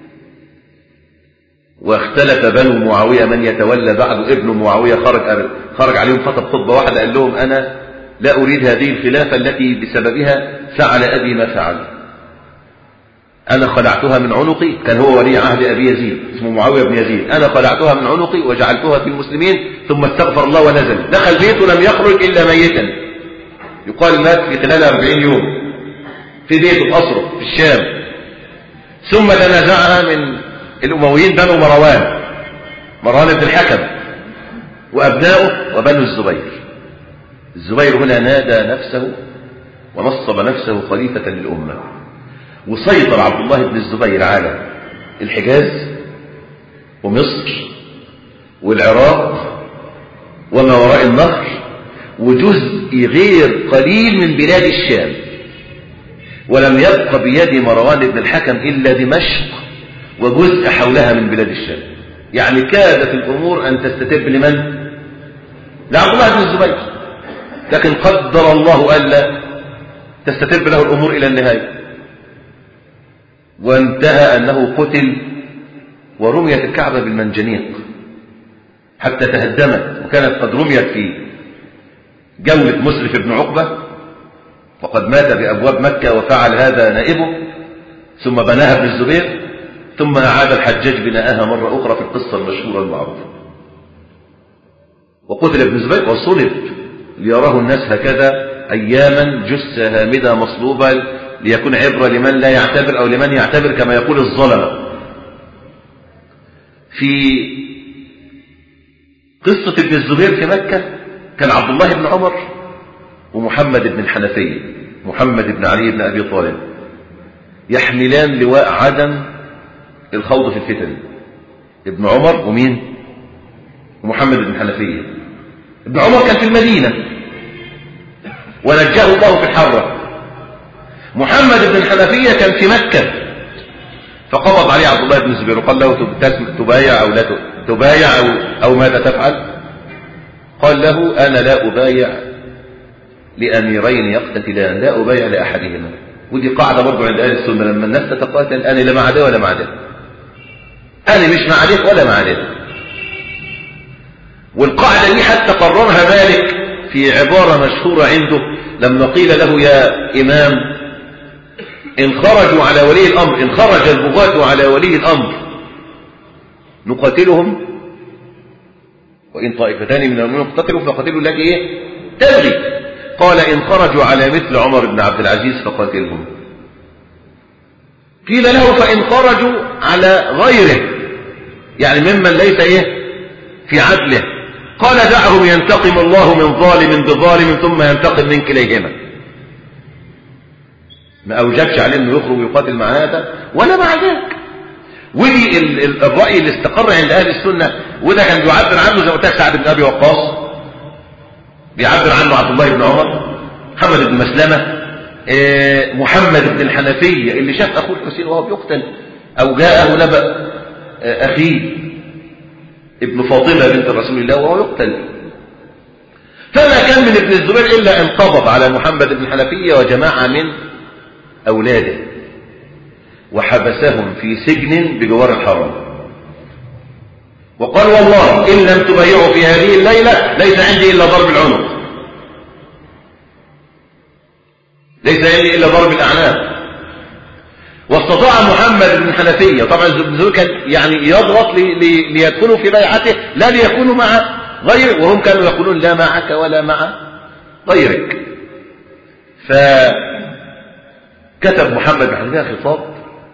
واختلف بنو معاوية من يتولى بعد ابن معاوية خرج خرج عليهم خطب خطبة واحدة قال لهم أنا لا أريد هذه الخلافة التي بسببها فعل أبي ما فعل أنا خلعتها من عنقي كان هو ولي عهد أبي يزيد اسمه معاوية بن يزيد أنا خلعتها من عنقي وجعلتها في المسلمين ثم استغفر الله ونزل دخل بيته لم يخرج إلا ميتا يقال مات في خلال أربعين يوم في بيته في قصره في الشام ثم تنازعها من الأمويين بنو مروان مروان بن الحكم وأبناؤه وبنو الزبير الزبير هنا نادى نفسه ونصب نفسه خليفة للأمة وسيطر عبد الله بن الزبير على الحجاز ومصر والعراق وما وراء النهر وجزء غير قليل من بلاد الشام ولم يبق بيد مروان بن الحكم إلا دمشق وجزء حولها من بلاد الشام يعني كادت الأمور أن تستتب لمن؟ لعبد الله بن الزبير لكن قدر الله ألا تستتب له الأمور إلى النهاية وانتهى أنه قتل ورميت الكعبة بالمنجنيق حتى تهدمت وكانت قد رميت في جولة مسرف بن عقبة وقد مات بأبواب مكة وفعل هذا نائبه ثم بناها ابن الزبير ثم أعاد الحجاج بناءها مرة أخرى في القصة المشهورة المعروفة وقتل ابن الزبير وصلب ليراه الناس هكذا أياما جثة هامدة مصلوبة ليكون عبرة لمن لا يعتبر أو لمن يعتبر كما يقول الظلمة في قصة ابن الزبير في مكة كان عبد الله بن عمر ومحمد بن الحنفية محمد بن علي بن أبي طالب يحملان لواء عدم الخوض في الفتن ابن عمر ومين ومحمد بن الحنفية ابن عمر كان في المدينة ونجاه الله في الحرة محمد بن الحنفية كان في مكة فقبض عليه عبد الله بن الزبير وقال له تبايع أو لا تبايع أو, أو ماذا تفعل قال له أنا لا أبايع لأميرين يقتتلان لا أبايع لأحدهما ودي قاعدة برضو عند أهل السنة لما الناس تتقاتل أنا لا مع ده ولا مع ده أنا مش مع ده ولا مع ده والقاعدة دي حتى قررها مالك في عبارة مشهورة عنده لما قيل له يا إمام إن خرجوا على ولي الأمر إن خرج البغاة على ولي الأمر نقاتلهم وإن طائفتان من المؤمنين اقتتلوا فقاتلوا التي إيه تبغي قال إن خرجوا على مثل عمر بن عبد العزيز فقاتلهم قيل له فإن خرجوا على غيره يعني ممن ليس إيه في عدله قال دعهم ينتقم الله من ظالم بظالم ثم ينتقم من كليهما ما أوجبش عليه أنه يخرج ويقاتل مع هذا ولا مع ذاك ودي الرأي اللي استقر عند أهل السنة وده كان بيعبر عنه زي ما قلت سعد بن أبي وقاص بيعبر عنه عبد الله بن عمر محمد بن مسلمة آه، محمد بن الحنفية اللي شاف أخوه الحسين وهو بيقتل أو جاءه نبأ آه، أخيه ابن فاطمة بنت رسول الله وهو يقتل فما كان من ابن الزبير إلا أن قبض على محمد بن الحنفية وجماعة من أولاده وحبسهم في سجن بجوار الحرم وقال والله إن لم تبايعوا في هذه الليلة ليس عندي إلا ضرب العنق ليس عندي إلا ضرب الأعناق واستطاع محمد بن حنفية طبعا الزبير كان يعني يضغط لي لي ليدخلوا في بيعته لا ليكونوا مع غيره وهم كانوا يقولون لا معك ولا مع غيرك فكتب محمد بن حنفية خطاب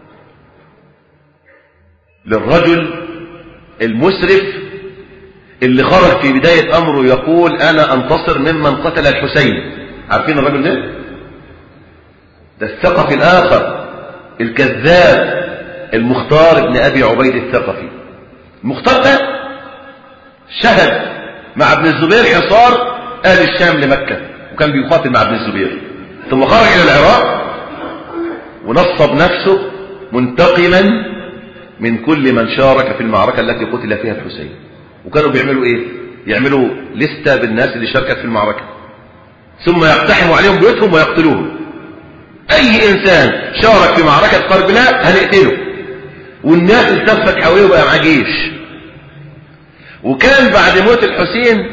للرجل المسرف اللي خرج في بداية أمره يقول أنا أنتصر ممن قتل الحسين عارفين الرجل ده؟ ده الثقفي الآخر الكذاب المختار ابن أبي عبيد الثقفي المختار ده شهد مع ابن الزبير حصار أهل الشام لمكة وكان بيقاتل مع ابن الزبير ثم خرج إلى العراق ونصب نفسه منتقما من كل من شارك في المعركة التي قتل فيها الحسين وكانوا بيعملوا ايه يعملوا لستة بالناس اللي شاركت في المعركة ثم يقتحموا عليهم بيوتهم ويقتلوهم اي انسان شارك في معركة قربلاء هنقتله والناس التفت حواليه بقى مع جيش وكان بعد موت الحسين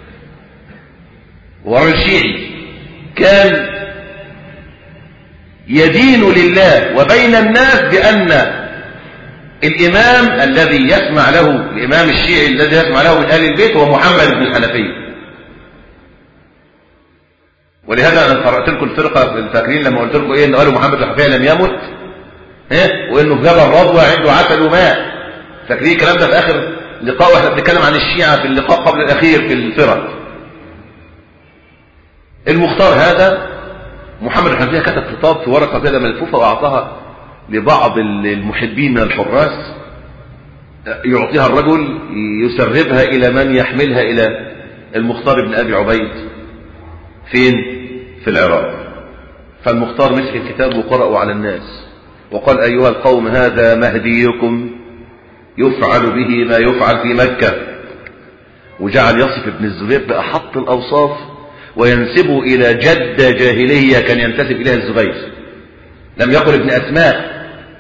ورا الشيعي كان يدين لله وبين الناس بأن الإمام الذي يسمع له الإمام الشيعي الذي يسمع له من أهل البيت هو محمد بن الحنفية ولهذا أنا قرأت لكم الفرقة فاكرين لما قلت لكم إيه إن قالوا محمد بن الحنفية لم يمت إيه وإنه في جبل رضوى عنده عسل وماء فاكرين الكلام ده في آخر لقاء واحنا بنتكلم عن الشيعة في اللقاء قبل الأخير في الفرق المختار هذا محمد بن الحنفية كتب خطاب في ورقة كده ملفوفة وأعطاها لبعض المحبين من الحراس يعطيها الرجل يسربها إلى من يحملها إلى المختار بن أبي عبيد فين في العراق فالمختار مسك الكتاب وقرأه على الناس وقال أيها القوم هذا مهديكم يفعل به ما يفعل في مكة وجعل يصف ابن الزبير بأحط الأوصاف وينسبه إلى جدة جاهلية كان ينتسب إليها الزبير لم يقل ابن أسماء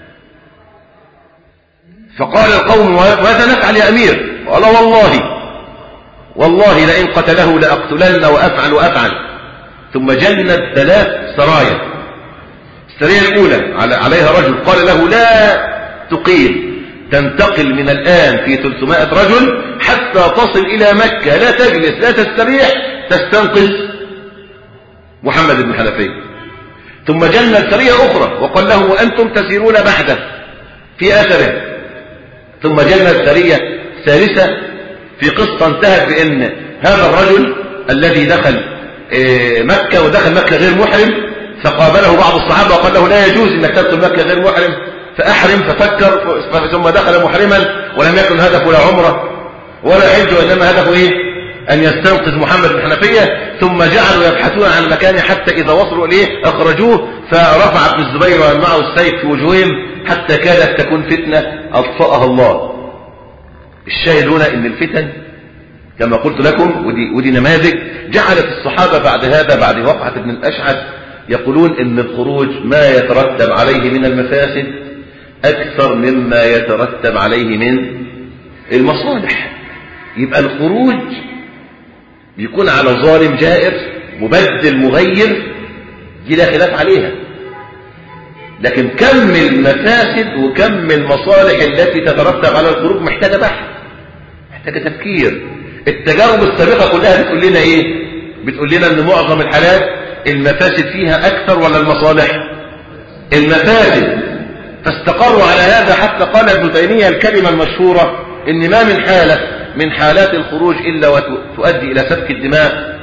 فقال القوم ماذا نفعل يا أمير قال والله والله لئن قتله لأقتلن وأفعل وأفعل ثم جند ثلاث سرايا السرية الأولى عليها رجل قال له لا تقيم تنتقل من الآن في 300 رجل حتى تصل إلى مكة لا تجلس لا تستريح تستنقذ محمد بن حنفية ثم جند سرية أخرى وقال له وأنتم تسيرون بعده في أثره ثم جند سرية ثالثة في قصة انتهت بأن هذا الرجل الذي دخل مكة ودخل مكة غير محرم فقابله بعض الصحابة وقال له لا يجوز انك تدخل مكة غير محرم فأحرم ففكر ثم دخل محرما ولم يكن هدفه لا عمرة ولا حج وإنما هدفه إيه أن يستنقذ محمد بن حنفية ثم جعلوا يبحثون عن مكانه حتى إذا وصلوا إليه أخرجوه فرفع ابن الزبير ومعه السيف في وجوههم حتى كادت تكون فتنة أطفأها الله الشاهد هنا إن الفتن كما قلت لكم ودي, ودي نماذج جعلت الصحابة بعد هذا بعد وقعة ابن الأشعث يقولون إن الخروج ما يترتب عليه من المفاسد أكثر مما يترتب عليه من المصالح يبقى الخروج بيكون على ظالم جائر مبدل مغير دي لا خلاف عليها لكن كم المفاسد وكم المصالح التي تترتب على الخروج محتاجة بحث محتاجة تفكير التجارب السابقة كلها بتقول لنا ايه بتقول لنا ان معظم الحالات المفاسد فيها اكثر ولا المصالح المفاسد فاستقروا على هذا حتى قال ابن تيمية الكلمة المشهورة ان ما من حالة من حالات الخروج الا وتؤدي الى سفك الدماء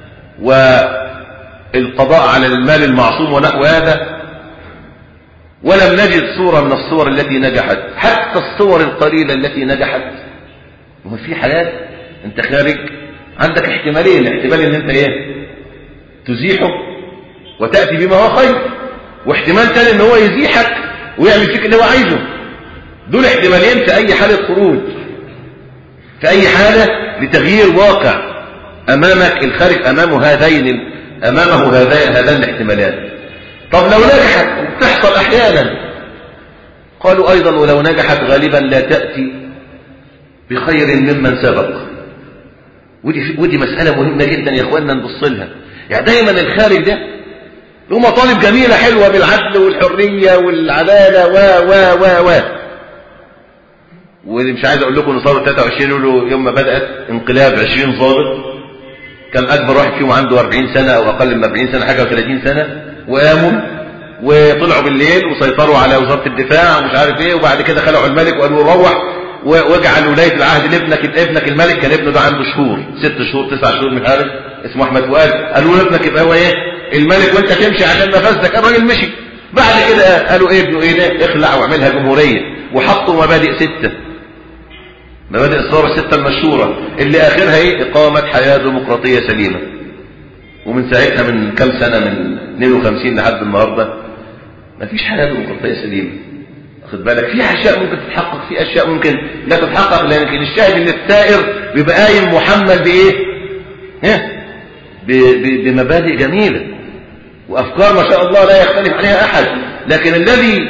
والقضاء على المال المعصوم ونحو هذا ولم نجد صورة من الصور التي نجحت حتى الصور القليلة التي نجحت وفي في حالات انت خارج عندك احتمالين احتمال ان انت ايه تزيحه وتأتي بما هو خير واحتمال تاني ان هو يزيحك ويعمل فيك اللي هو عايزه دول احتمالين في اي حالة خروج في اي حالة لتغيير واقع امامك الخارج امامه هذين امامه هذين هذان الاحتمالات طب لو نجحت وبتحصل احيانا قالوا ايضا ولو نجحت غالبا لا تأتي بخير ممن سبق ودي, ودي مسألة مهمة جدا يا اخواننا نبص لها يعني دايما الخارج ده له مطالب جميلة حلوة بالعدل والحرية والعدالة و و و و واللي مش عايز اقول لكم ان ثوره 23 يقولوا يوم ما بدات انقلاب 20 ضابط كان اكبر واحد فيهم عنده 40 سنه او اقل من 40 سنه حاجه و30 سنه وقاموا وطلعوا بالليل وسيطروا على وزاره الدفاع ومش عارف ايه وبعد كده خلعوا الملك وقالوا له روح واجعل ولايه العهد لابنك ابنك الملك كان ابنه ده عنده شهور ست شهور تسع شهور مش عارف اسمه احمد فؤاد قالوا له ابنك يبقى هو ايه الملك وانت تمشي عشان نفسك الراجل مشي بعد كده قالوا ايه ابنه ايه ده اخلع واعملها جمهوريه وحطوا مبادئ سته مبادئ الثوره السته المشهوره اللي اخرها ايه اقامه حياه ديمقراطيه سليمه ومن ساعتها من كام سنه من 52 لحد النهارده مفيش حياه ديمقراطيه سليمه واخد بالك في اشياء ممكن تتحقق في اشياء ممكن لا تتحقق لكن الشاهد ان الثائر بيبقى قايم محمل بايه ها بمبادئ جميله وافكار ما شاء الله لا يختلف عليها احد لكن الذي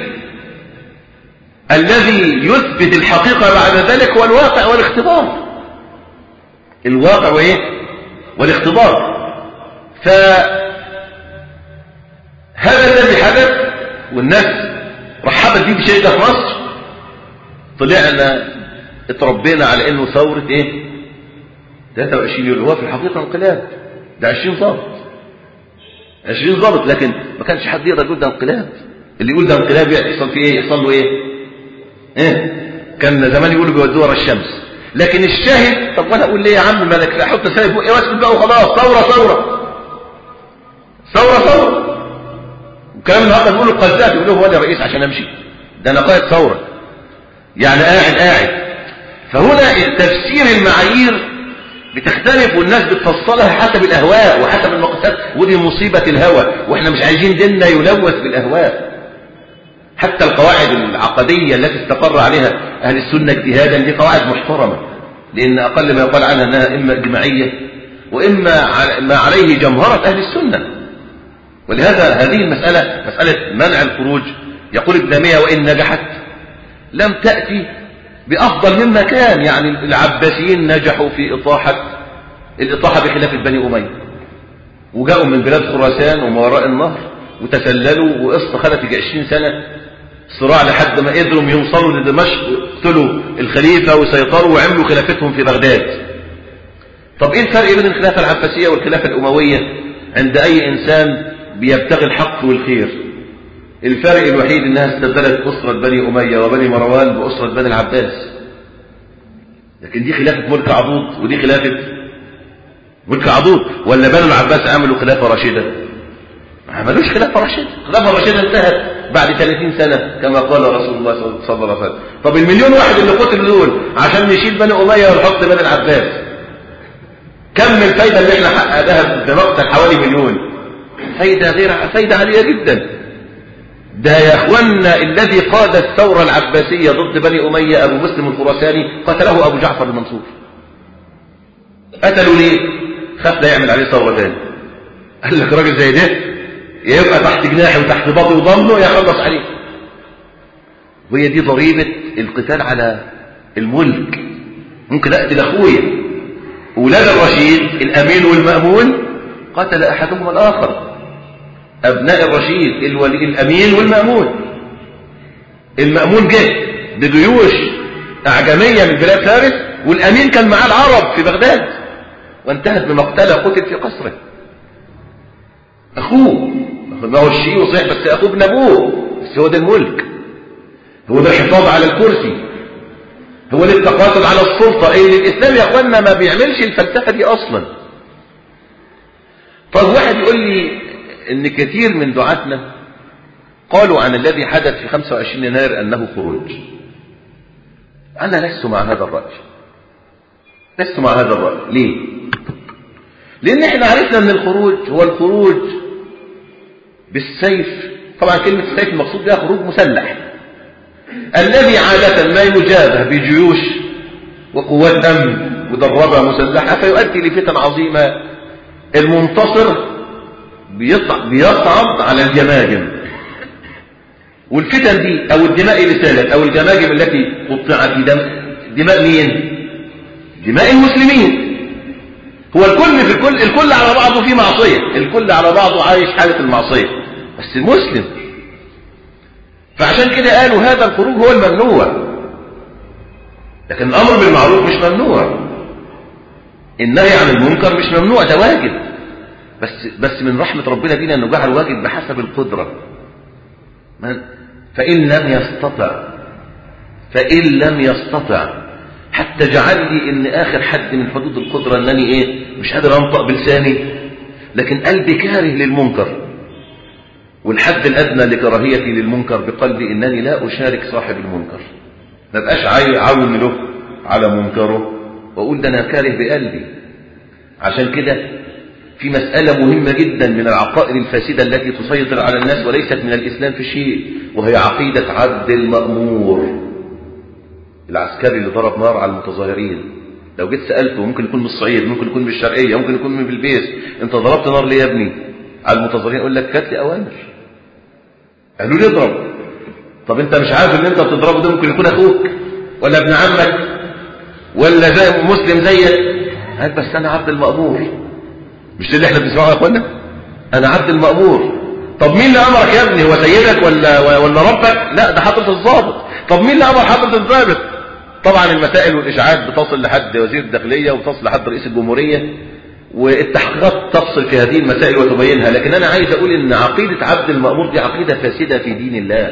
الذي يثبت الحقيقه بعد ذلك هو الواقع والاختبار الواقع وايه والاختبار فهذا الذي حدث والناس رحبت بيه بشيء في مصر طلعنا اتربينا على انه ثورة ايه 23 يوليو هو في الحقيقة انقلاب ده 20 ضابط 20 ضابط لكن ما كانش حد يقدر يقول ده انقلاب اللي يقول ده انقلاب يحصل فيه ايه يحصل له ايه ايه كان زمان يقولوا بيودوه ورا الشمس لكن الشاهد طب وانا اقول ليه يا عم مالك لا حط سايب ايه واسكت بقى وخلاص ثوره ثوره ثوره ثوره وكلام النهارده بيقولوا القذافي يقولوا هو انا رئيس عشان امشي ده انا قائد ثوره يعني قاعد قاعد فهنا تفسير المعايير بتختلف والناس بتفصلها حسب الاهواء وحسب المقصد ودي مصيبه الهوى واحنا مش عايزين ديننا يلوث بالاهواء حتى القواعد العقديه التي استقر عليها اهل السنه اجتهادا دي قواعد محترمه لان اقل ما يقال عنها انها اما اجماعيه واما ما عليه جمهره اهل السنه ولهذا هذه المساله مساله منع الخروج يقول ابن تيميه وان نجحت لم تاتي بافضل مما كان يعني العباسيين نجحوا في اطاحه الاطاحه بخلافه بني اميه وجاءوا من بلاد خراسان وما وراء النهر وتسللوا وقصه خدت 20 سنه صراع لحد ما قدروا يوصلوا لدمشق يقتلوا الخليفه وسيطروا وعملوا خلافتهم في بغداد طب ايه الفرق بين الخلافه العباسيه والخلافه الامويه عند اي انسان بيبتغي الحق والخير الفرق الوحيد انها استبدلت اسره بني اميه وبني مروان باسره بني العباس لكن دي خلافه ملك عضوض ودي خلافه ملك عضوض ولا بنو العباس عملوا خلافه راشده ما عملوش خلافه راشده الخلافه الراشده انتهت بعد 30 سنه كما قال رسول الله صلى الله عليه وسلم طب المليون واحد اللي قتلوا دول عشان نشيل بني اميه ونحط بني العباس كم من الفايده اللي احنا حققناها بمقتل حوالي مليون فايده غير فايده عاليه جدا ده يا اخوانا الذي قاد الثورة العباسية ضد بني أمية أبو مسلم الخراساني قتله أبو جعفر المنصور قتلوا ليه خاف لا يعمل عليه ثورة تاني قال لك راجل زي ده يبقى تحت جناحي وتحت باطي وضمنه يخلص عليه وهي دي ضريبة القتال على الملك ممكن أقتل أخويا أولاد الرشيد الأمين والمأمون قتل أحدهما الآخر أبناء الرشيد الولي الأمين والمأمون المأمون جه بجيوش أعجمية من بلاد فارس والأمين كان معاه العرب في بغداد وانتهت بمقتله قتل في قصره أخوه ما هو الشيء صحيح بس أخوه ابن أبوه بس هو ده الملك هو ده الحفاظ على الكرسي هو ده التقاتل على السلطة إيه الإسلام يا أخوانا ما بيعملش الفلسفة دي أصلا طب واحد يقول لي ان كثير من دعاتنا قالوا عن الذي حدث في 25 يناير انه خروج انا لست مع هذا الراي لست مع هذا الراي ليه لان احنا عرفنا ان الخروج هو الخروج بالسيف طبعا كلمة السيف المقصود بها خروج مسلح الذي عادة ما يجابه بجيوش وقوات أمن مدربة مسلحة فيؤدي لفتن عظيمة المنتصر بيصعد على الجماجم والفتن دي أو الدماء اللي سالت أو الجماجم التي قطعت دم دماء مين دماء المسلمين هو الكل في الكل الكل على بعضه في معصية الكل على بعضه عايش حالة المعصية بس المسلم فعشان كده قالوا هذا الخروج هو الممنوع لكن الأمر بالمعروف مش ممنوع النهي عن المنكر مش ممنوع ده واجب بس بس من رحمة ربنا بينا انه جعل واجب بحسب القدرة فإن لم يستطع فإن لم يستطع حتى جعل لي ان اخر حد من حدود القدرة انني ايه مش قادر انطق بلساني لكن قلبي كاره للمنكر والحد الادنى لكراهيتي للمنكر بقلبي انني لا اشارك صاحب المنكر ما بقاش عاون له على منكره واقول ده انا كاره بقلبي عشان كده في مسألة مهمة جدا من العقائد الفاسدة التي تسيطر على الناس وليست من الإسلام في شيء وهي عقيدة عبد المأمور العسكري اللي ضرب نار على المتظاهرين لو جيت سألته ممكن يكون من الصعيد ممكن يكون من الشرقية ممكن يكون من البيس انت ضربت نار ليه يا ابني على المتظاهرين يقول لك كانت لي أوامر قالوا لي اضرب طب انت مش عارف ان انت بتضربه ده ممكن يكون اخوك ولا ابن عمك ولا زي مسلم زيك قال بس انا عبد المأمور مش اللي احنا بنسمعه يا اخوانا انا عبد المأمور طب مين اللي امرك يا ابني هو سيدك ولا ولا ربك لا ده حضرة الضابط طب مين اللي امر حضرة الضابط طبعا المسائل والاشاعات بتصل لحد وزير الداخليه وتصل لحد رئيس الجمهوريه والتحقيقات تفصل في هذه المسائل وتبينها لكن انا عايز اقول ان عقيده عبد المأمور دي عقيده فاسده في دين الله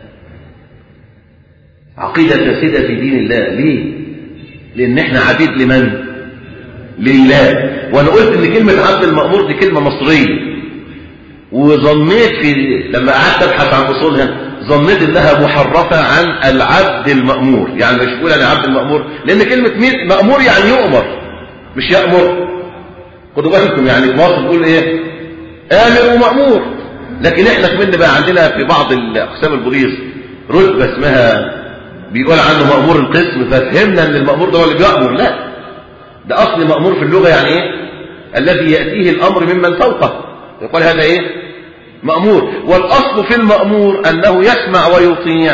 عقيده فاسده في دين الله ليه لان احنا عبيد لمن لله وانا قلت ان كلمه عبد المأمور دي كلمه مصريه وظنيت في لما قعدت ابحث عن اصولها ظنيت انها محرفة عن العبد المأمور يعني مش تقول انا عبد المأمور لان كلمة مأمور يعني يؤمر مش يأمر خدوا بالكم يعني في مصر تقول ايه امر ومأمور لكن احنا كمان بقى عندنا في بعض اقسام البوليس رتبة اسمها بيقول عنه مأمور القسم ففهمنا ان المأمور ده هو اللي بيأمر لا ده اصل مأمور في اللغة يعني ايه الذي يأتيه الامر ممن فوقه يقول هذا ايه مأمور والأصل في المأمور أنه يسمع ويطيع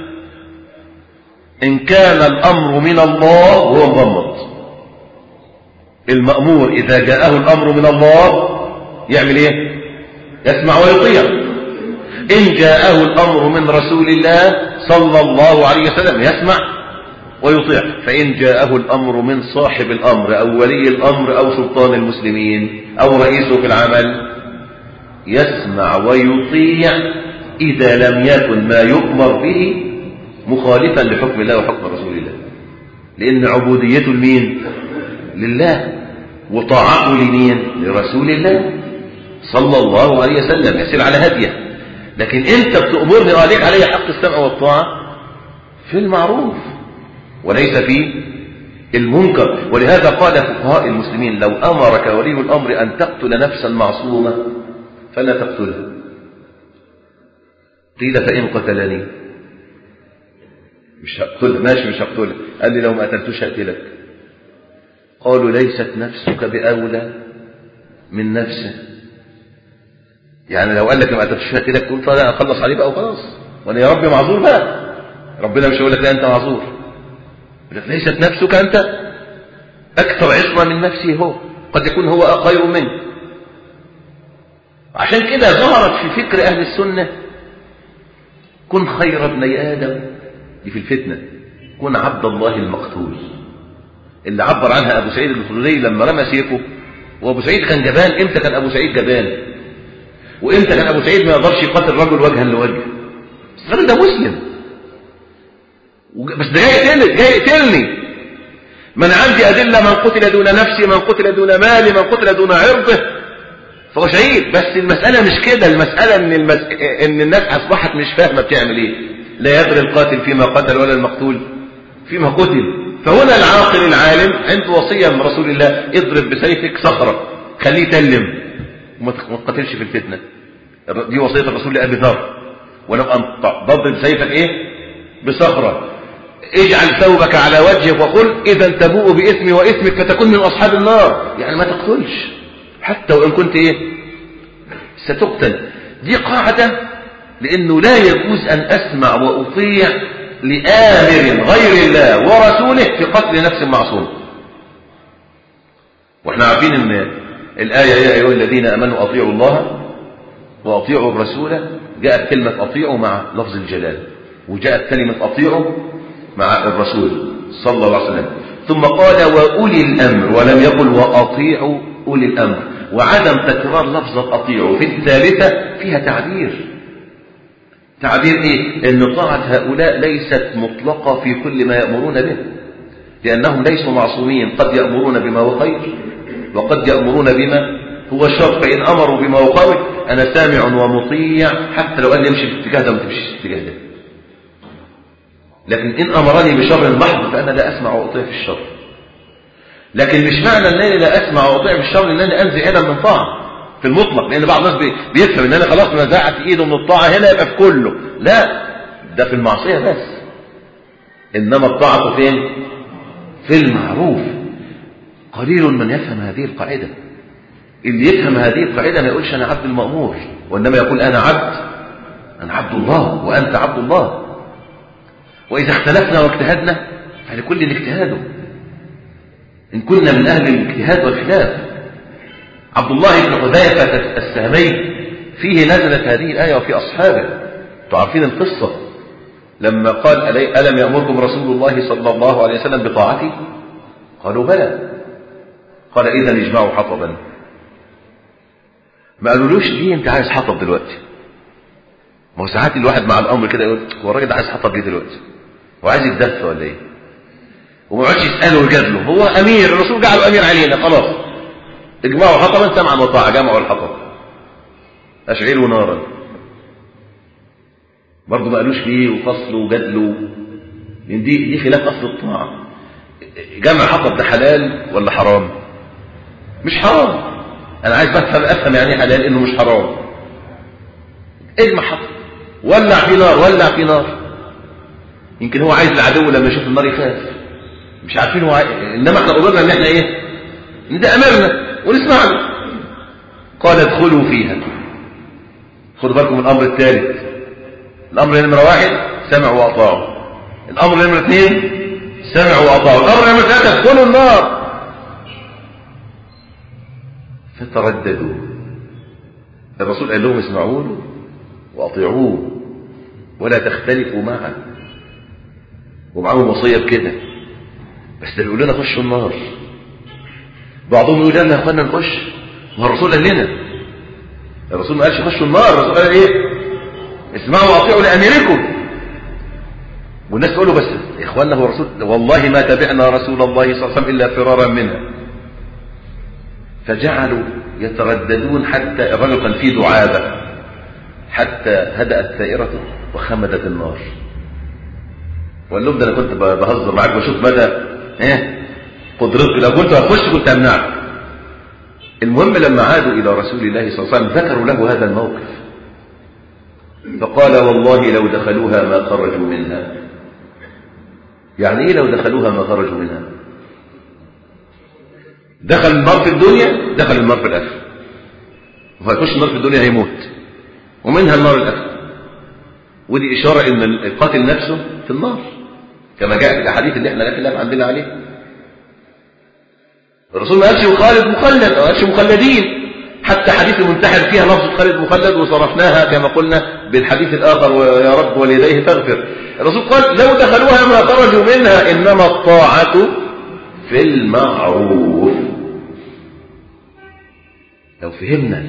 إن كان الأمر من الله هو مغمض المأمور إذا جاءه الأمر من الله يعمل إيه يسمع ويطيع إن جاءه الأمر من رسول الله صلى الله عليه وسلم يسمع ويطيع فإن جاءه الأمر من صاحب الأمر أو ولي الأمر أو سلطان المسلمين أو رئيسه في العمل يسمع ويطيع إذا لم يكن ما يؤمر به مخالفا لحكم الله وحكم رسول الله لأن عبوديته لمين لله وطاعته لمين لرسول الله صلى الله عليه وسلم يسير على هديه لكن انت بتأمرني عليك علي حق السمع والطاعة في المعروف وليس في المنكر ولهذا قال فقهاء المسلمين لو أمرك ولي الأمر أن تقتل نفسا معصومة فلا تقتله قيل فإن قتلني مش هقتله ماشي مش هقتله قال لي لو ما قتلتوش هقتلك قالوا ليست نفسك بأولى من نفسه يعني لو قال لك ما قتلتوش هقتلك تقول طيب اخلص عليه بقى وخلاص وانا يا ربي معذور بقى ربنا مش هيقول لك لا انت معذور لك ليست نفسك انت اكثر عصمه من نفسه هو قد يكون هو خير منك عشان كده ظهرت في فكر أهل السنة كن خير ابني آدم دي في الفتنة كن عبد الله المقتول اللي عبر عنها أبو سعيد الخدري لما رمى سيفه وأبو سعيد كان جبان إمتى كان أبو سعيد جبان وإمتى كان أبو سعيد ما يقدرش يقاتل رجل وجها لوجه الراجل ده مسلم بس ده جاي يقتلني جاي يقتلني من عندي أدلة من قتل دون نفسي من قتل دون مالي من قتل دون عرضه فهو شهيد بس المسألة مش كده المسألة ان, المس... إن الناس أصبحت مش فاهمة بتعمل ايه لا يدري القاتل فيما قتل ولا المقتول فيما قتل فهنا العاقل العالم عنده وصية من رسول الله اضرب بسيفك صخرة خليه يتلم وما تقتلش في الفتنة دي وصية الرسول لأبي ذر ولو أن تضرب سيفك إيه بصخرة اجعل ثوبك على وجهك وقل إذا تبوء بإثمي وإثمك فتكون من أصحاب النار يعني ما تقتلش حتى وإن كنت إيه ستقتل دي قاعدة لأنه لا يجوز أن أسمع وأطيع لآمر غير الله ورسوله في قتل نفس معصوم واحنا عارفين ان الآية يا أيها الذين أمنوا أطيعوا الله وأطيعوا الرسول جاءت كلمة أطيعوا مع لفظ الجلال وجاءت كلمة أطيعوا مع الرسول صلى الله عليه وسلم ثم قال وأولي الأمر ولم يقل وأطيعوا أولي الأمر وعدم تكرار لفظة أطيعوا في الثالثة فيها تعبير تعبير إيه؟ أن طاعة هؤلاء ليست مطلقة في كل ما يأمرون به لأنهم ليسوا معصومين قد يأمرون بما هو خير وقد يأمرون بما هو شر فإن أمروا بما هو خير أنا سامع ومطيع حتى لو قال لي امشي في الاتجاه ده ما تمشيش في الاتجاه ده لكن إن أمرني بشر محض فأنا لا أسمع وأطيع في الشر لكن مش معنى أنني لا أسمع وأطيع في الشر أنني أنزع يدا من طاعة في المطلق لأن بعض الناس بيفهم أن أنا خلاص نزعت إيده من الطاعة هنا يبقى في كله لا ده في المعصية بس إنما الطاعة فين في المعروف قليل من يفهم هذه القاعدة اللي يفهم هذه القاعدة ما يقولش أنا عبد المأمور وإنما يقول أنا عبد أنا عبد الله وأنت عبد الله وإذا اختلفنا واجتهدنا فلكل اجتهاده إن كنا من أهل الاجتهاد والخلاف عبد الله بن حذيفة السهمي فيه نزلت هذه الآية وفي أصحابه تعرفين القصة لما قال ألم يأمركم رسول الله صلى الله عليه وسلم بطاعتي قالوا بلى قال إذا اجمعوا حطبا ما قالولوش ليه انت عايز حطب دلوقتي ما هو ساعات الواحد مع الامر كده يقول هو الراجل ده عايز حطب ليه دلوقتي هو عايز يتدفى ولا ايه وما يقعدش يساله ويجادله هو امير الرسول جعله امير علينا خلاص اجمعوا حطبا سمعا وطاعه جمعوا الحطب اشعلوا نارا برضه ما قالوش ليه وفصلوا وجادلوا لان دي دي خلاف اصل الطاعه جمع حطب ده حلال ولا حرام مش حرام انا عايز بفهم افهم يعني حلال انه مش حرام اجمع حطب ولع في نار ولع في نار يمكن هو عايز العدو لما يشوف النار يخاف مش عارفين هو عايز. انما احنا قدرنا ان احنا ايه ان ده امرنا ونسمع له قال ادخلوا فيها خدوا بالكم من الامر الثالث الامر نمره واحد سمعوا واطاعوا الامر نمره اثنين سمعوا واطاعوا الامر نمره ثلاثه ادخلوا النار فترددوا الرسول قال لهم اسمعوا له واطيعوه ولا تختلفوا معه ومعاهم وصيه بكده بس ده بيقول لنا خشوا النار بعضهم يقول لنا يا اخوانا نخش ما الرسول قال لنا الرسول ما قالش خشوا النار الرسول قال ايه اسمعوا واطيعوا لاميركم والناس تقول له بس يا اخوانا هو الرسول والله ما تبعنا رسول الله صلى الله عليه وسلم الا فرارا منها فجعلوا يترددون حتى الرجل كان فيه دعابه حتى هدأت ثائرته وخمدت النار وقال لهم ده انا كنت بهزر معاك بشوف مدى ايه قدرتك لو كنت هخش كنت امنعك المهم لما عادوا الى رسول الله صلى الله عليه وسلم ذكروا له هذا الموقف فقال والله لو دخلوها ما خرجوا منها يعني ايه لو دخلوها ما خرجوا منها دخل النار في الدنيا دخل النار في الاخره وهيخش النار في الدنيا هيموت ومنها النار الاخره ودي اشاره ان القاتل نفسه في النار كما جاء في الاحاديث اللي احنا لا خلاف عندنا عليها الرسول ما قالش خالد مخلد ما قالش مخلدين حتى حديث المنتحر فيها لفظ خالد مخلد وصرفناها كما قلنا بالحديث الآخر ويا رب ولديه فاغفر الرسول قال لو دخلوها ما خرجوا منها إنما الطاعة في المعروف لو فهمنا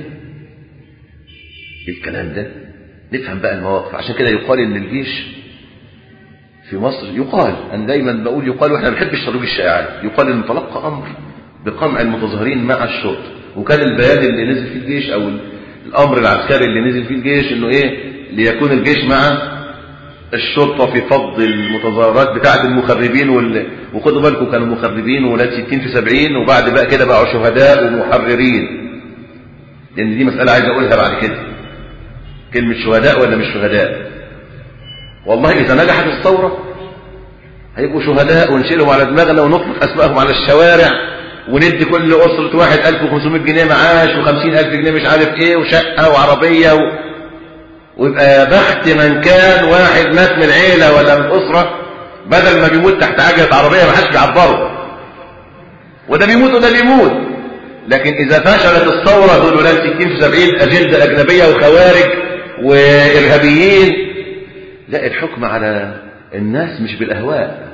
الكلام ده نفهم بقى المواقف عشان كده يقال ان الجيش في مصر يقال انا دايما بقول يقال واحنا ما بنحبش ترويج الشائعات يقال ان تلقى امر بقمع المتظاهرين مع الشرطه وكان البيان اللي نزل فيه الجيش او الامر العسكري اللي نزل فيه الجيش انه ايه ليكون الجيش مع الشرطة في فض المتظاهرات بتاعة المخربين وال... وخدوا بالكم كانوا مخربين ولاد 60 في 70 وبعد بقى كده بقوا شهداء ومحررين لأن دي مسألة عايز أقولها بعد كده كلمة شهداء ولا مش شهداء والله إذا نجحت الثورة هيبقوا شهداء ونشيلهم على دماغنا ونطلق أسمائهم على الشوارع وندي كل أسرة واحد 1500 جنيه معاش و50 ألف جنيه مش عارف إيه وشقة وعربية و... ويبقى يا بخت من كان واحد مات من عيلة ولا من أسرة بدل ما بيموت تحت عجلة عربية ما حدش بيعبره وده بيموت وده بيموت لكن إذا فشلت الثورة دول ولاد 60 في 70 أجندة أجنبية وخوارج وإرهابيين لا الحكم على الناس مش بالأهواء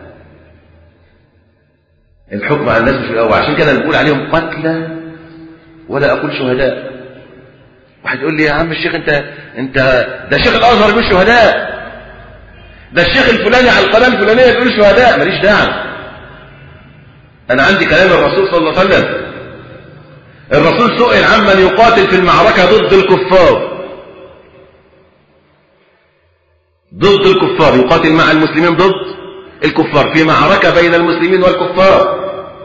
الحكم على الناس مش بالأهواء عشان كده نقول عليهم قتلى ولا أقول شهداء واحد يقول لي يا عم الشيخ انت انت ده شيخ الازهر يقول شهداء ده الشيخ الفلاني على القناه الفلانيه يقول شهداء ماليش دعوه انا عندي كلام الرسول صلى الله عليه وسلم الرسول سئل عمن يقاتل في المعركه ضد الكفار ضد الكفار يقاتل مع المسلمين ضد الكفار في معركه بين المسلمين والكفار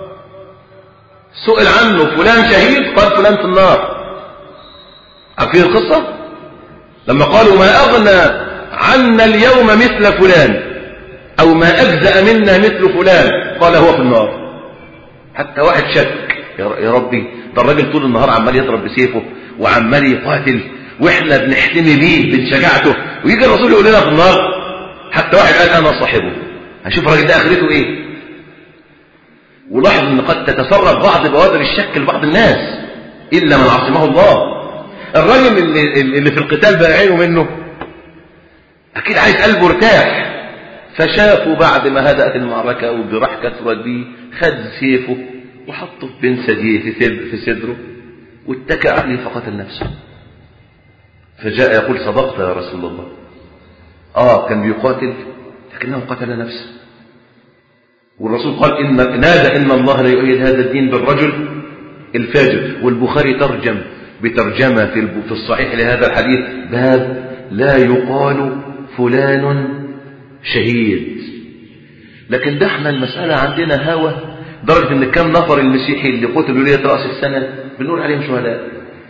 سئل عنه فلان شهيد قال فلان في النار عارفين القصة لما قالوا ما أغنى عنا اليوم مثل فلان أو ما أجزأ منا مثل فلان قال هو في النار حتى واحد شك يا ربي ده الراجل طول النهار عمال يضرب بسيفه وعمال يقاتل واحنا بنحتمي بيه بنشجعته ويجي الرسول يقول لنا في النار حتى واحد قال انا صاحبه هشوف الراجل ده اخرته ايه ولاحظ ان قد تتسرب بعض بوادر الشك لبعض الناس الا من عصمه الله الراجل اللي, اللي في القتال بقى عينه منه اكيد عايز قلبه ارتاح فشافوا بعد ما هدأت المعركة والجراح كثرت بيه خد سيفه وحطه بين ثديه في, في صدره واتكى عليه فقتل نفسه فجاء يقول صدقت يا رسول الله اه كان بيقاتل لكنه قتل نفسه والرسول قال إن نادى إن الله لا يؤيد هذا الدين بالرجل الفاجر والبخاري ترجم بترجمة في الصحيح لهذا الحديث باب لا يقال فلان شهيد لكن ده احنا المسألة عندنا هوى درجة ان كم نفر المسيحي اللي قتلوا ليلة رأس السنة بنقول عليهم شهداء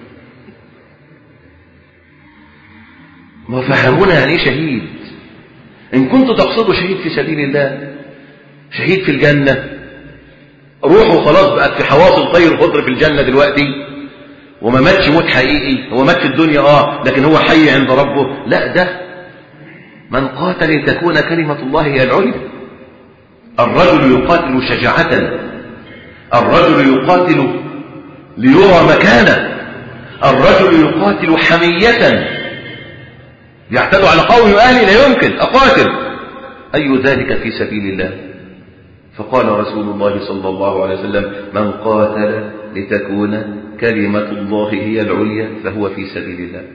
ما فهمونا يعني ايه شهيد ان كنتوا تقصدوا شهيد في سبيل الله شهيد في الجنة روحوا خلاص بقت في حواصل طير خضر في الجنة دلوقتي وما ماتش موت حقيقي هو مات في الدنيا اه لكن هو حي عند ربه لا ده من قاتل لتكون كلمة الله هي العليا الرجل يقاتل شجاعة الرجل يقاتل ليرى مكانه الرجل يقاتل حمية يعتدوا على قوم أهلي لا يمكن أقاتل أي ذلك في سبيل الله فقال رسول الله صلى الله عليه وسلم من قاتل لتكون كلمة الله هي العليا فهو في سبيل الله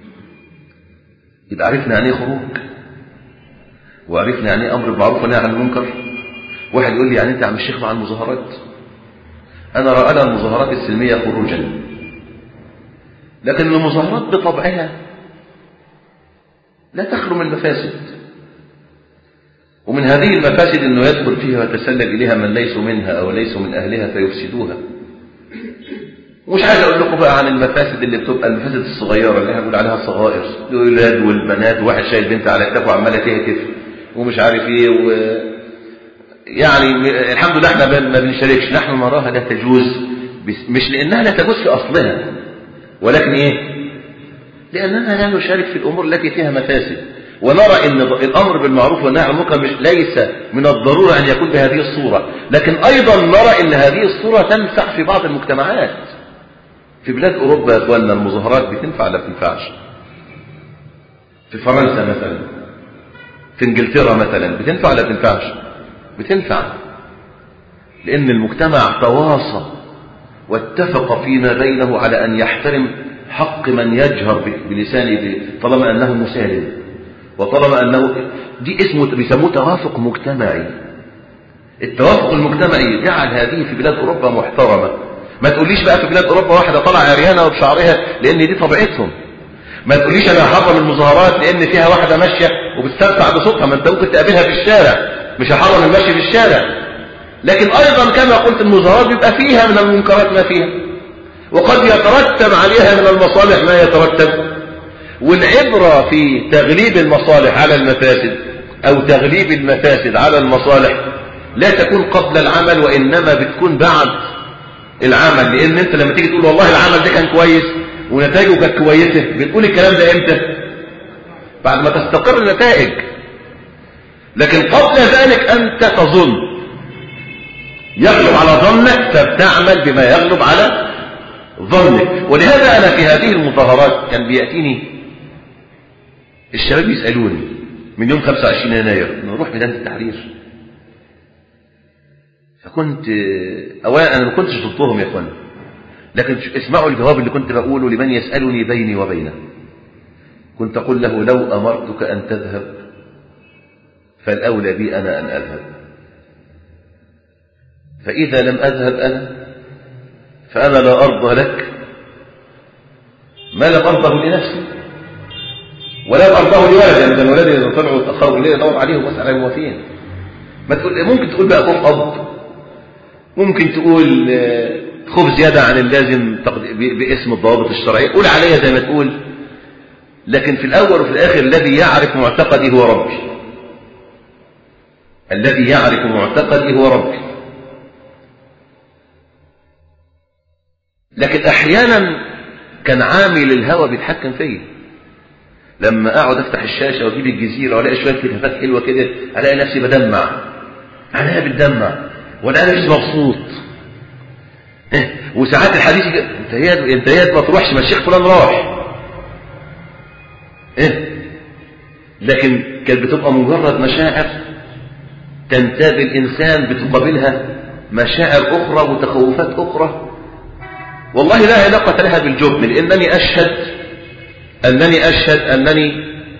يبقى عرفنا يعني ايه خروج وعرفنا يعني ايه امر بالمعروف ونهي عن المنكر واحد يقول لي يعني انت يا عم الشيخ مع المظاهرات انا راى المظاهرات السلميه خروجا لكن المظاهرات بطبعها لا تخلو من المفاسد ومن هذه المفاسد انه يدخل فيها ويتسلل اليها من ليسوا منها او ليسوا من اهلها فيفسدوها ومش عايز اقول لكم بقى عن المفاسد اللي بتبقى المفاسد الصغيره اللي احنا بنقول عليها صغائر الاولاد والبنات وواحد شايل بنت على كتافه وعماله تهتف ومش عارف ايه و يعني الحمد لله احنا ما بنشاركش نحن نراها لا تجوز مش لانها لا تجوز في اصلها ولكن ايه لاننا لا نشارك في الامور التي فيها مفاسد ونرى ان الامر بالمعروف والنهي عن المنكر ليس من الضروره ان يكون بهذه الصوره لكن ايضا نرى ان هذه الصوره تنفع في بعض المجتمعات في بلاد اوروبا يا اخواننا المظاهرات بتنفع ولا بتنفعش في فرنسا مثلا في انجلترا مثلا بتنفع ولا بتنفعش بتنفع لان المجتمع تواصى واتفق فيما بينه على ان يحترم حق من يجهر بلسانه طالما انه مسالم وطالما انه دي اسمه بيسموه توافق مجتمعي التوافق المجتمعي جعل هذه في بلاد اوروبا محترمه ما تقوليش بقى في بلاد اوروبا واحده طالعه عريانه وبشعرها لان دي طبيعتهم ما تقوليش انا هحرم المظاهرات لان فيها واحده ماشيه وبتستمتع بصوتها ما انت ممكن تقابلها في الشارع مش هحرم المشي في الشارع لكن ايضا كما قلت المظاهرات بيبقى فيها من المنكرات ما فيها وقد يترتب عليها من المصالح ما يترتب والعبرة في تغليب المصالح على المفاسد أو تغليب المفاسد على المصالح لا تكون قبل العمل وإنما بتكون بعد العمل لأن أنت لما تيجي تقول والله العمل ده كان كويس ونتائجه كانت كويسة بتقول الكلام ده إمتى بعد ما تستقر النتائج لكن قبل ذلك أنت تظن يغلب على ظنك فبتعمل بما يغلب على ظنك ولهذا أنا في هذه المظاهرات كان بيأتيني الشباب يسألوني من يوم 25 يناير نروح ميدان التحرير فكنت أولا أنا ما كنتش ضدهم يا أخوان لكن اسمعوا الجواب اللي كنت بقوله لمن يسألني بيني وبينه كنت أقول له لو أمرتك أن تذهب فالأولى بي أنا أن أذهب فإذا لم أذهب أنا فأنا لا أرضى لك ما لم أرضه لنفسي ولا أرضاه لولدي لأن الولاد إذا طلعوا اتأخروا الليل أدور عليهم وأسأل عليهم وفين ما تقول ممكن تقول بقى خوف أب ممكن تقول خوف زيادة عن اللازم باسم الضوابط الشرعية قول عليها زي ما تقول لكن في الأول وفي الآخر الذي يعرف معتقدي هو ربي الذي يعرف معتقدي هو ربي لكن أحيانا كان عامل الهوى بيتحكم فيا لما اقعد افتح الشاشه واجيب الجزيره والاقي شويه كتابات حلوه كده الاقي نفسي بدمع انا بتدمع ولا انا مش مبسوط إيه؟ وساعات الحديث انت هي انت هي ما تروحش ما الشيخ فلان راح ايه لكن كانت بتبقى مجرد مشاعر تنتاب الانسان بتقابلها مشاعر اخرى وتخوفات اخرى والله لا علاقه لها بالجبن لانني اشهد أنني أشهد أنني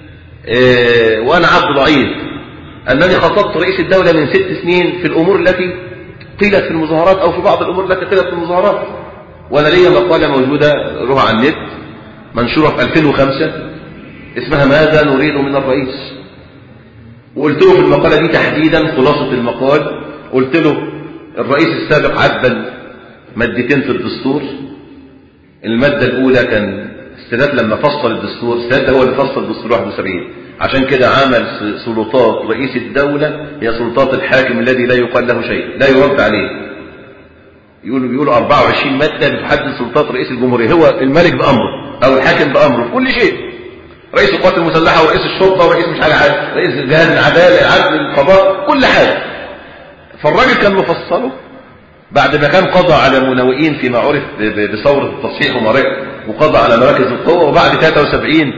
إيه وأنا عبد ضعيف أنني خطبت رئيس الدولة من ست سنين في الأمور التي قيلت في المظاهرات أو في بعض الأمور التي قيلت في المظاهرات وأنا لي مقالة موجودة روها على النت منشورة في 2005 اسمها ماذا نريد من الرئيس وقلت له في المقالة دي تحديدا خلاصة المقال قلت له الرئيس السابق عدل مادتين في الدستور المادة الأولى كان السادات لما فصل الدستور السادات هو اللي فصل الدستور 71 عشان كده عمل سلطات رئيس الدولة هي سلطات الحاكم الذي لا يقال له شيء لا يرد عليه يقولوا بيقولوا 24 مادة بتحدد سلطات رئيس الجمهورية هو الملك بأمره أو الحاكم بأمره في كل شيء رئيس القوات المسلحة ورئيس الشرطة ورئيس مش حاجة رئيس جهاز العدالة عدل القضاء كل حاجة فالراجل كان مفصله بعد ما كان قضى على مناوئين فيما عرف بثورة التصحيح وما وقضى على مراكز القوة وبعد 73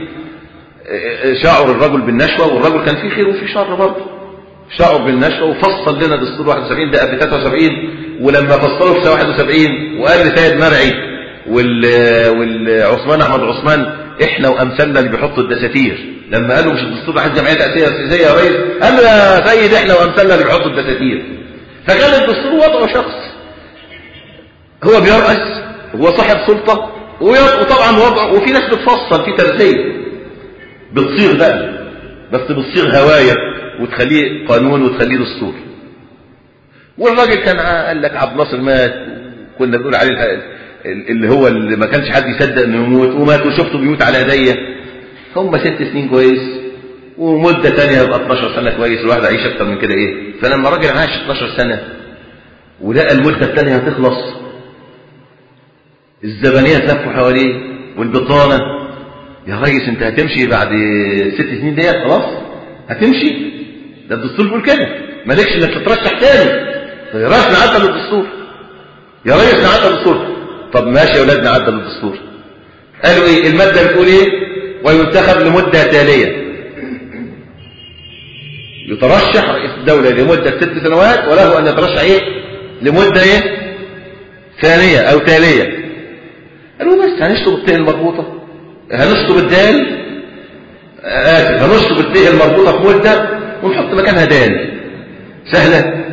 شعر الرجل بالنشوة والرجل كان فيه خير وفيه شر برضه شعر بالنشوة وفصل لنا دستور 71 ده قبل 73 ولما فصله في 71 وقال لسيد مرعي وال والعثمان احمد عثمان احنا وامثالنا اللي بيحطوا الدساتير لما قالوا مش الدستور عايز جمعيه تاسيسيه يا ريس قال له يا سيد احنا وامثالنا اللي بيحطوا الدساتير فكان الدستور وضعه شخص هو بيرأس هو صاحب سلطة وطبعا وضع وفي ناس بتفصل في ترزية بتصيغ بقى بس بتصيغ هواية وتخليه قانون وتخليه دستور والراجل كان قال لك عبد الناصر مات كنا بنقول عليه اللي هو اللي ما كانش حد يصدق انه يموت ومات وشفته بيموت على ايديا هم ست سنين كويس ومدة تانية يبقى 12 سنة كويس الواحد عايش اكتر من كده ايه فلما راجل عاش 12 سنة ولقى المدة التانية هتخلص الزبانية تلفوا حواليه والبطانة يا ريس انت هتمشي بعد ست سنين ديت خلاص هتمشي ده الدستور بيقول كده مالكش انك تترشح تاني يا ريس نعدل الدستور يا ريس نعدل الدستور طب ماشي يا اولاد نعدل الدستور قالوا ايه المادة بتقول ايه وينتخب لمدة تالية يترشح رئيس الدولة لمدة ست سنوات وله ان يترشح ايه لمدة ايه ثانية او تالية قالوا بس هنشطب التاء المربوطة هنشطب الدال آسف هنشطب التاء المربوطة في مدة ونحط مكانها دال سهلة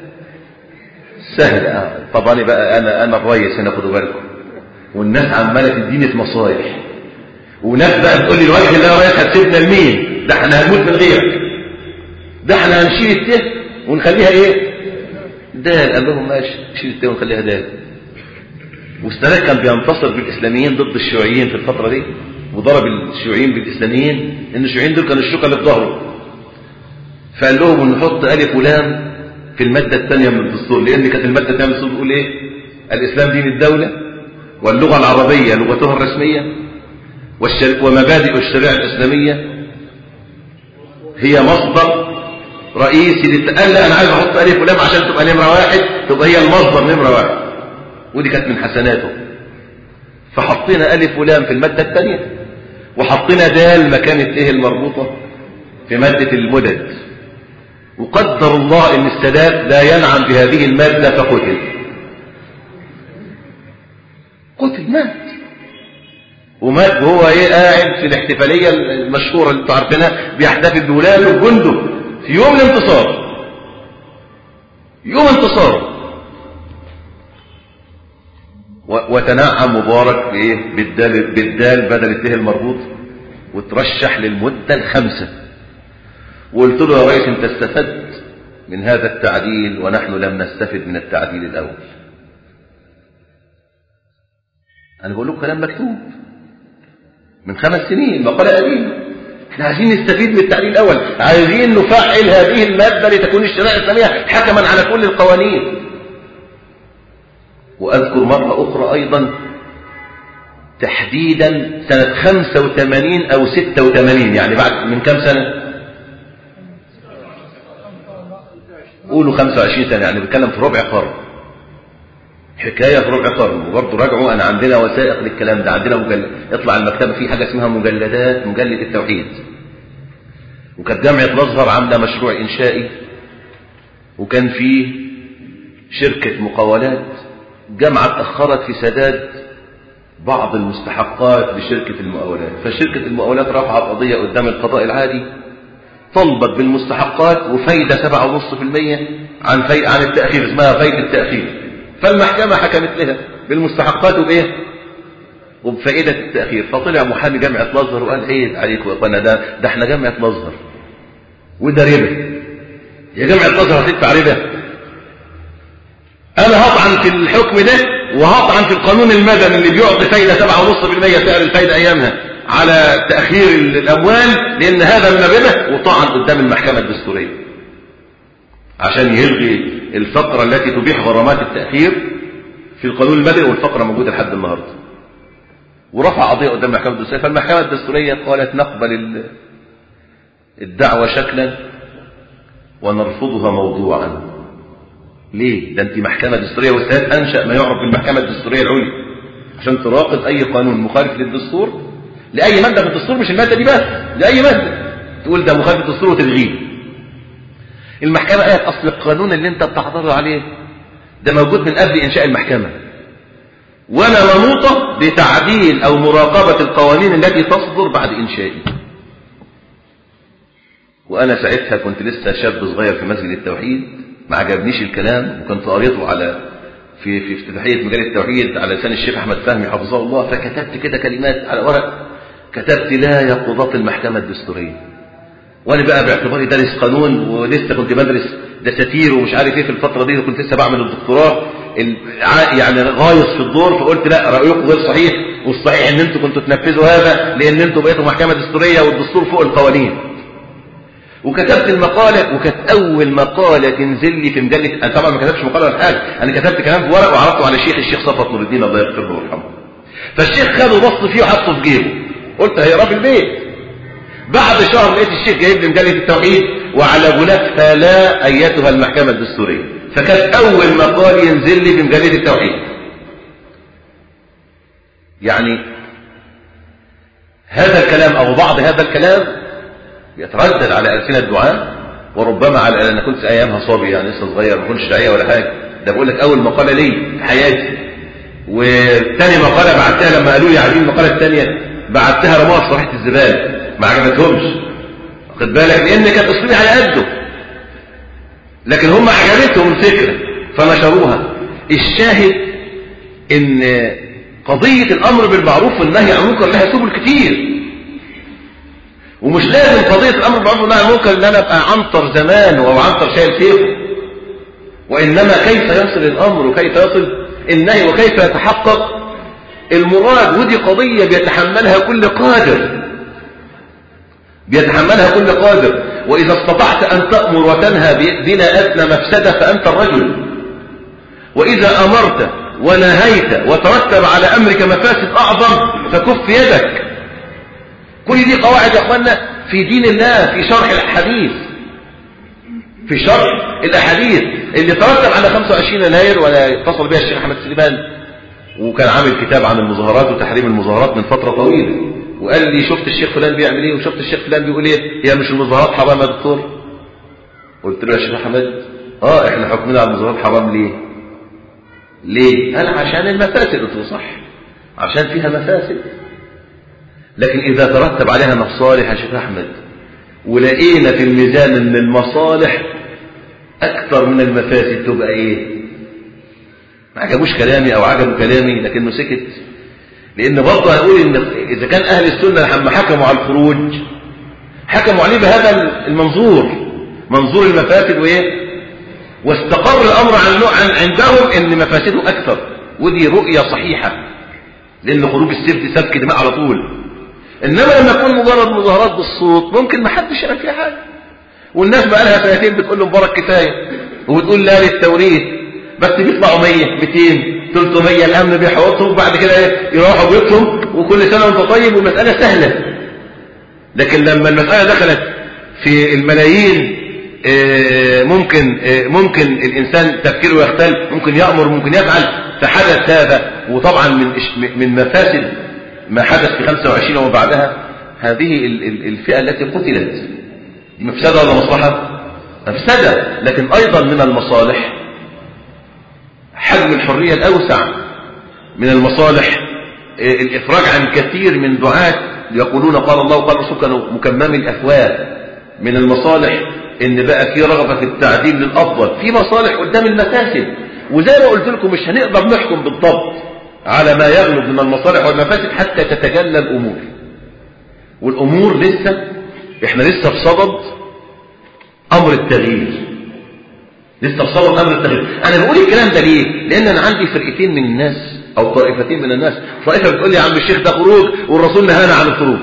سهلة آه. طبعا بقى أنا أنا الريس هنا خدوا بالكم والناس عمالة تديني في مصايح وناس بقى بتقول لي الوجه اللي يا ريس هتسيبنا لمين؟ ده احنا هنموت من غيرك ده احنا هنشيل التاء ونخليها ايه؟ دال قال لهم ماشي شيل التاء ونخليها دال والسادات كان بينتصر بالإسلاميين ضد الشيوعيين في الفترة دي وضرب الشيوعيين بالإسلاميين إن الشيوعيين دول كانوا الشوكة اللي في ظهره فقال لهم إن نحط ألف ولام في المادة الثانية من الدستور لأن كانت المادة الثانية من الدستور بتقول إيه؟ الإسلام دين الدولة واللغة العربية لغتها الرسمية ومبادئ الشريعة الإسلامية هي مصدر رئيسي للت... قال لا أنا عايز أحط ألف ولام عشان تبقى نمرة واحد تبقى هي المصدر نمرة واحد ودي كانت من حسناته فحطينا ألف ولام في المادة الثانية وحطينا دال مكان التيه المربوطة في مادة المدد وقدر الله ان السادات لا ينعم بهذه المادة فقتل قتل مات ومات وهو ايه قاعد في الاحتفالية المشهورة اللي انتوا عارفينها بيحتفل بولاده وجنده في يوم الانتصار يوم انتصاره وتنعم مبارك بايه بالدال بالدال بدل الته المربوط وترشح للمدة الخمسة وقلت له يا ريس انت استفدت من هذا التعديل ونحن لم نستفد من التعديل الاول انا بقول لكم كلام مكتوب من خمس سنين مقالة قديمة احنا عايزين نستفيد من التعديل الاول عايزين نفعل هذه المادة لتكون الشريعة الاسلامية حكما على كل القوانين وأذكر مرة أخرى أيضا تحديدا سنة 85 أو 86 يعني بعد من كم سنة قولوا 25 سنة يعني بتكلم في ربع قرن حكاية في ربع قرن وبرضه راجعوا أنا عندنا وثائق للكلام ده عندنا مجلد يطلع المكتبة في حاجة اسمها مجلدات مجلد التوحيد وكانت جامعة الأزهر عاملة مشروع إنشائي وكان فيه شركة مقاولات جامعة اتأخرت في سداد بعض المستحقات لشركة المقاولات فشركة المقاولات رفعت قضية قدام القضاء العادي طلبت بالمستحقات وفايدة 7.5% عن في... عن التأخير اسمها فايدة التأخير فالمحكمة حكمت لها بالمستحقات وبإيه؟ وبفائدة التأخير فطلع محامي جامعة الأزهر وقال عيب عليكم يا اخوانا ده ده احنا جامعة الأزهر وده ربا يا جامعة الأزهر هتدفع ربا انا هطعن في الحكم ده وهطعن في القانون المدني اللي بيعطي فايدة 7.5% سعر الفايدة ايامها على تأخير الاموال لان هذا من الربا وطعن قدام المحكمة الدستورية عشان يلغي الفقرة التي تبيح غرامات التأخير في القانون المدني والفقرة موجودة لحد النهاردة ورفع قضية قدام المحكمة الدستورية فالمحكمة الدستورية قالت نقبل الدعوة شكلا ونرفضها موضوعا ليه ده انت محكمة دستورية والسيد انشأ ما يعرف بالمحكمة الدستورية العليا عشان تراقب اي قانون مخالف للدستور لاي مادة في الدستور مش المادة دي بس لاي مادة تقول ده مخالف للدستور وتلغيه المحكمة قالت اصل القانون اللي انت بتعترض عليه ده موجود من قبل انشاء المحكمة وانا منوطة بتعديل او مراقبة القوانين التي تصدر بعد انشائه وانا ساعتها كنت لسه شاب صغير في مسجد التوحيد ما عجبنيش الكلام وكنت قريته على في في افتتاحيه مجال التوحيد على لسان الشيخ احمد فهمي حفظه الله فكتبت كده كلمات على ورق كتبت لا يا قضاة المحكمة الدستورية وانا بقى باعتباري دارس قانون ولسه كنت بدرس دساتير ومش عارف ايه في الفترة دي كنت لسه بعمل الدكتوراه يعني غايص في الدور فقلت لا رأيكم غير صحيح والصحيح ان انتم كنتوا تنفذوا هذا لان انتم بقيتوا محكمة دستورية والدستور فوق القوانين وكتبت المقالة وكانت أول مقالة تنزل لي في مجلة أنا طبعا ما كتبتش مقالة ولا حاجة أنا كتبت كلام في ورق وعرضته على الشيخ الشيخ صفوت نور الدين الله يغفر له ويرحمه فالشيخ خده وبص فيه وحطه في جيبه قلت هيقراه في البيت بعد شهر لقيت الشيخ جايب لي مجلة التوحيد وعلى غلافها لا أيتها المحكمة الدستورية فكانت أول مقال ينزل لي في مجلة التوحيد يعني هذا الكلام أو بعض هذا الكلام يتردد على ألسنة الدعاء وربما على أنا كنت أيامها صبي يعني لسه صغير ما كنتش داعية ولا حاجة ده بقول لك أول مقالة لي في حياتي والتاني مقالة بعتها لما قالوا لي عايزين المقالة الثانية بعتها رموها في صحيح الزبالة ما عجبتهمش واخد بالك لأن كانت أسلوبي على قده لكن هم عجبتهم الفكرة فنشروها الشاهد إن قضية الأمر بالمعروف والنهي عن المنكر لها سبل كتير ومش لازم قضية الأمر بالمعروف والنهي عن المنكر إن أنا أبقى عنتر زمان أو عنتر شايل سيفه وإنما كيف يصل الأمر وكيف يصل النهي وكيف يتحقق المراد ودي قضية بيتحملها كل قادر بيتحملها كل قادر وإذا استطعت أن تأمر وتنهى بلا أدنى مفسدة فأنت الرجل وإذا أمرت ونهيت وترتب على أمرك مفاسد أعظم فكف يدك كل دي قواعد يا أخوانا في دين الله في شرح الحديث في شرح الأحاديث اللي ترتب على 25 يناير ولا اتصل بها الشيخ أحمد سليمان وكان عامل كتاب عن المظاهرات وتحريم المظاهرات من فترة طويلة وقال لي شفت الشيخ فلان بيعمل ايه وشفت الشيخ فلان بيقول ايه هي مش المظاهرات حرام يا دكتور قلت له يا شيخ احمد اه احنا حكمنا على المظاهرات حرام ليه ليه قال عشان المفاسد قلت له صح عشان فيها مفاسد لكن اذا ترتب عليها مصالح يا شيخ احمد ولقينا في الميزان ان المصالح اكثر من المفاسد تبقى ايه ما عجبوش كلامي او عجبوا كلامي لكنه سكت لان برضه هنقول ان اذا كان اهل السنه لما حكموا على الخروج حكموا عليه بهذا المنظور منظور المفاسد وايه واستقر الامر عن عندهم ان مفاسده اكثر ودي رؤيه صحيحه لان خروج السيف دي سفك دماء على طول انما لما يكون مجرد مظاهرات بالصوت ممكن ما حدش يعمل فيها حاجه والناس بقى لها سنتين بتقول له مبارك كفايه وبتقول لا للتوريث بس بيطلعوا 100 200 300 الامن بيحوطهم وبعد كده يروحوا بيوتهم وكل سنه وانت طيب والمساله سهله لكن لما المساله دخلت في الملايين ممكن ممكن الانسان تفكيره يختل ممكن يامر ممكن يفعل فحدث هذا وطبعا من من مفاسد ما حدث في 25 وما بعدها هذه الفئه التي قتلت دي مفسده ولا مصلحه مفسده لكن ايضا من المصالح حجم الحرية الأوسع من المصالح الإفراج عن كثير من دعاة يقولون قال الله وقال الرسول كانوا مكمم الأفواه من المصالح إن بقى في رغبة في التعديل للأفضل في مصالح قدام المفاسد وزي ما قلت لكم مش هنقدر نحكم بالضبط على ما يغلب من المصالح والمفاسد حتى تتجلى الأمور والأمور لسه احنا لسه في صدد أمر التغيير لسه بصور امر التغيير انا بقول الكلام ده ليه لان انا عندي فرقتين من الناس او طائفتين من الناس طائفه بتقول لي يا عم الشيخ ده خروج والرسول نهانا عن الخروج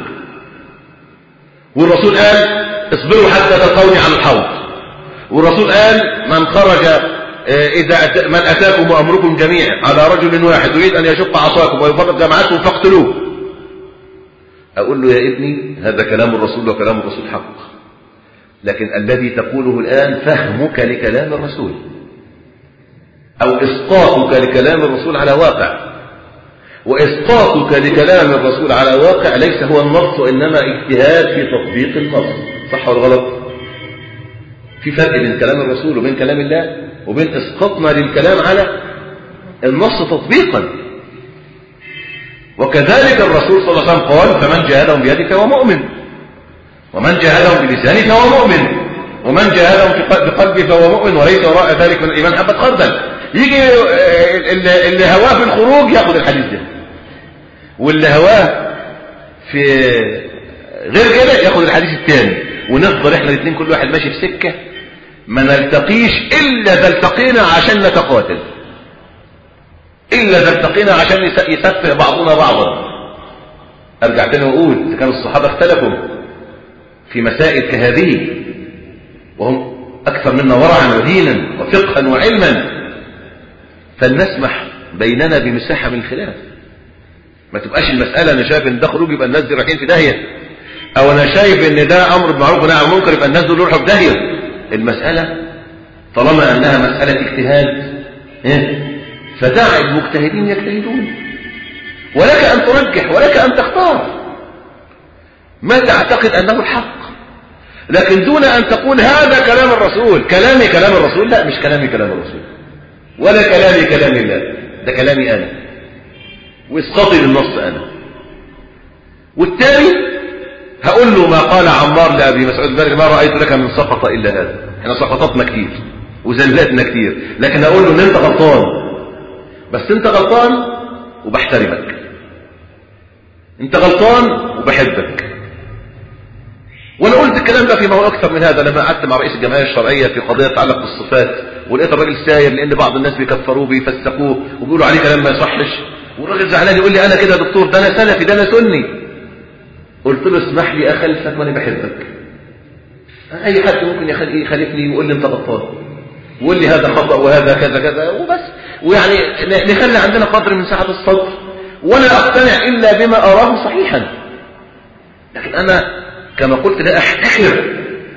والرسول قال اصبروا حتى تلقوني على الحوض والرسول قال من خرج اذا أت... من اتاكم وامركم جميعا على رجل واحد يريد ان يشق عصاكم ويفرق جماعتكم فاقتلوه اقول له يا ابني هذا كلام الرسول وكلام الرسول حق لكن الذي تقوله الآن فهمك لكلام الرسول أو إسقاطك لكلام الرسول على واقع وإسقاطك لكلام الرسول على واقع ليس هو النص وإنما اجتهاد في تطبيق النص صح ولا غلط في فرق بين كلام الرسول وبين كلام الله وبين إسقاطنا للكلام على النص تطبيقا وكذلك الرسول صلى الله عليه وسلم قال فمن جاهدهم بيده فهو مؤمن ومن جاهدهم بلسانه فهو مؤمن ومن جاهدهم بقلبه فهو مؤمن وليس وراء ذلك من الإيمان حبة خردل يجي اللي هواه في الخروج ياخد الحديث ده واللي هواه في غير كده ياخد الحديث الثاني ونفضل احنا الاثنين كل واحد ماشي في سكة ما نلتقيش إلا إذا التقينا عشان نتقاتل إلا إذا التقينا عشان يسفه بعضنا بعضا أرجع تاني وأقول كانوا الصحابة اختلفوا في مسائل كهذه وهم أكثر منا ورعا ودينا وفقها وعلما فلنسمح بيننا بمساحة من الخلاف ما تبقاش المسألة أنا شايف إن ده خروج يبقى الناس دي رايحين في داهية أو أنا شايف إن ده أمر بمعروف ونهي عن المنكر يبقى الناس دول يروحوا في داهية المسألة طالما أنها مسألة اجتهاد فدع المجتهدين يجتهدون ولك أن ترجح ولك أن تختار ما تعتقد أنه الحق لكن دون أن تقول هذا كلام الرسول كلامي كلام الرسول لا مش كلامي كلام الرسول ولا كلامي كلام الله ده كلامي أنا واسقطي للنص أنا والتالي هقول له ما قال عمار لأبي مسعود الباري ما رأيت لك من سقط إلا هذا احنا سقطتنا كتير وزلاتنا كتير لكن هقول له ان انت غلطان بس انت غلطان وبحترمك انت غلطان وبحبك وانا قلت الكلام ده فيما هو اكثر من هذا لما قعدت مع رئيس الجمعيه الشرعيه في قضيه تتعلق بالصفات ولقيت الراجل ساير لان بعض الناس بيكفروه بيفسقوه وبيقولوا عليه كلام ما يصحش والراجل زعلان يقول لي انا كده يا دكتور ده انا سلفي ده انا سني قلت له اسمح لي اخلفك وانا بحبك اي حد ممكن يخالفني ويقول لي انت غلطان ويقول لي هذا خطا وهذا كذا كذا وبس ويعني نخلي عندنا قدر من سعه الصدر ولا اقتنع الا بما اراه صحيحا لكن انا كما قلت لا احتكر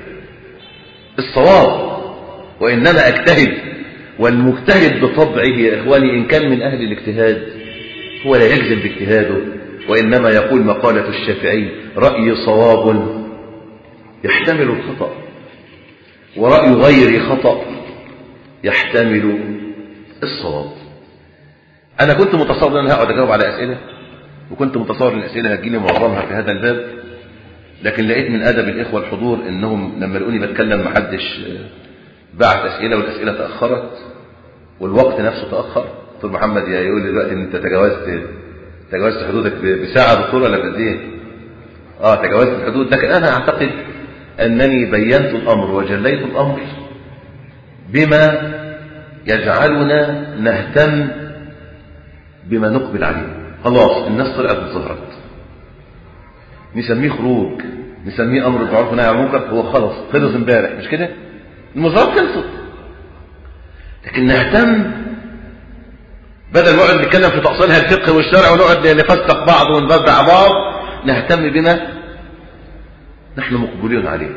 الصواب وانما اجتهد والمجتهد بطبعه يا اخواني ان كان من اهل الاجتهاد هو لا يجزم باجتهاده وانما يقول مقاله الشافعي رايي صواب يحتمل الخطا وراي غيري خطا يحتمل الصواب انا كنت متصور ان انا هقعد اجاوب على اسئله وكنت متصور ان الاسئله هتجيلي معظمها في هذا الباب لكن لقيت من ادب الاخوه الحضور انهم لما لقوني بتكلم محدش بعت اسئله والاسئله تاخرت والوقت نفسه تاخر دكتور محمد يا يقول لي دلوقتي ان انت تجاوزت تجاوزت حدودك بساعه دكتور ولا بقد ايه؟ اه تجاوزت الحدود لكن انا اعتقد انني بينت الامر وجليت الامر بما يجعلنا نهتم بما نقبل عليه خلاص الناس طلعت ظهرت نسميه خروج نسميه امر بالمعروف ونهي عن المنكر هو خلص خلص امبارح مش كده المظاهرات خلصت لكن نهتم بدل نقعد نتكلم في تأصيلها الفقه والشرع ونقعد نفسق بعض ونبدع بعض نهتم بما نحن مقبولين عليه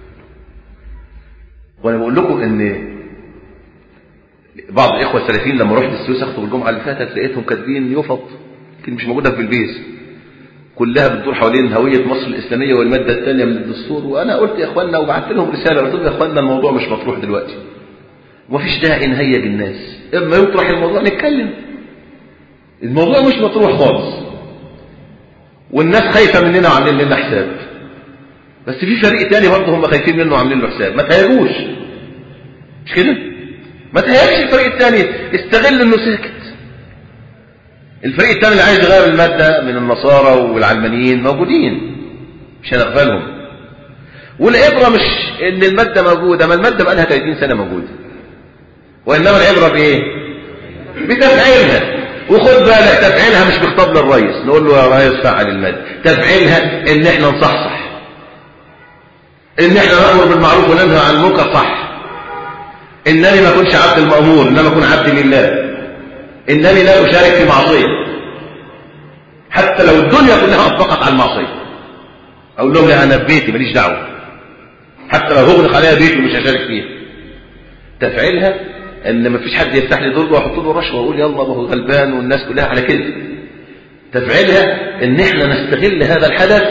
وانا بقول لكم ان بعض الاخوه السلفيين لما رحت السويس اخطب الجمعه اللي فاتت لقيتهم كاتبين يفط يمكن مش موجوده في البيز كلها بتدور حوالين هويه مصر الاسلاميه والماده الثانيه من الدستور وانا قلت يا اخواننا وبعت لهم رساله قلت لهم يا اخواننا الموضوع مش مطروح دلوقتي ومفيش داعي نهيج الناس اما يطرح الموضوع نتكلم الموضوع مش مطروح خالص والناس خايفه مننا وعاملين لنا حساب بس في فريق تاني برضه هم خايفين منه وعاملين له حساب ما تهيجوش مش كده ما تهيجش الفريق التاني استغل انه ساكت الفريق الثاني اللي عايز يغير المادة من النصارى والعلمانيين موجودين مش هنغفلهم والعبرة مش ان المادة موجودة ما المادة بقى لها 30 سنة موجودة وانما العبرة بايه بتفعيلها وخد بالك تفعيلها مش بخطاب للرئيس نقول له يا ريس فعل المادة تفعيلها ان احنا نصحصح ان احنا نأمر بالمعروف وننهى عن المنكر صح انني ما اكونش عبد المأمور انما اكون عبد لله انني لا اشارك في معصيه حتى لو الدنيا كلها اطبقت على المعصيه اقول لهم لا انا في بيتي ماليش دعوه حتى لو هغلق عليها بيتي ومش هشارك فيها تفعيلها ان ما فيش حد يفتح لي درج واحط له رشوه واقول يلا ما هو غلبان والناس كلها على كده تفعيلها ان احنا نستغل هذا الحدث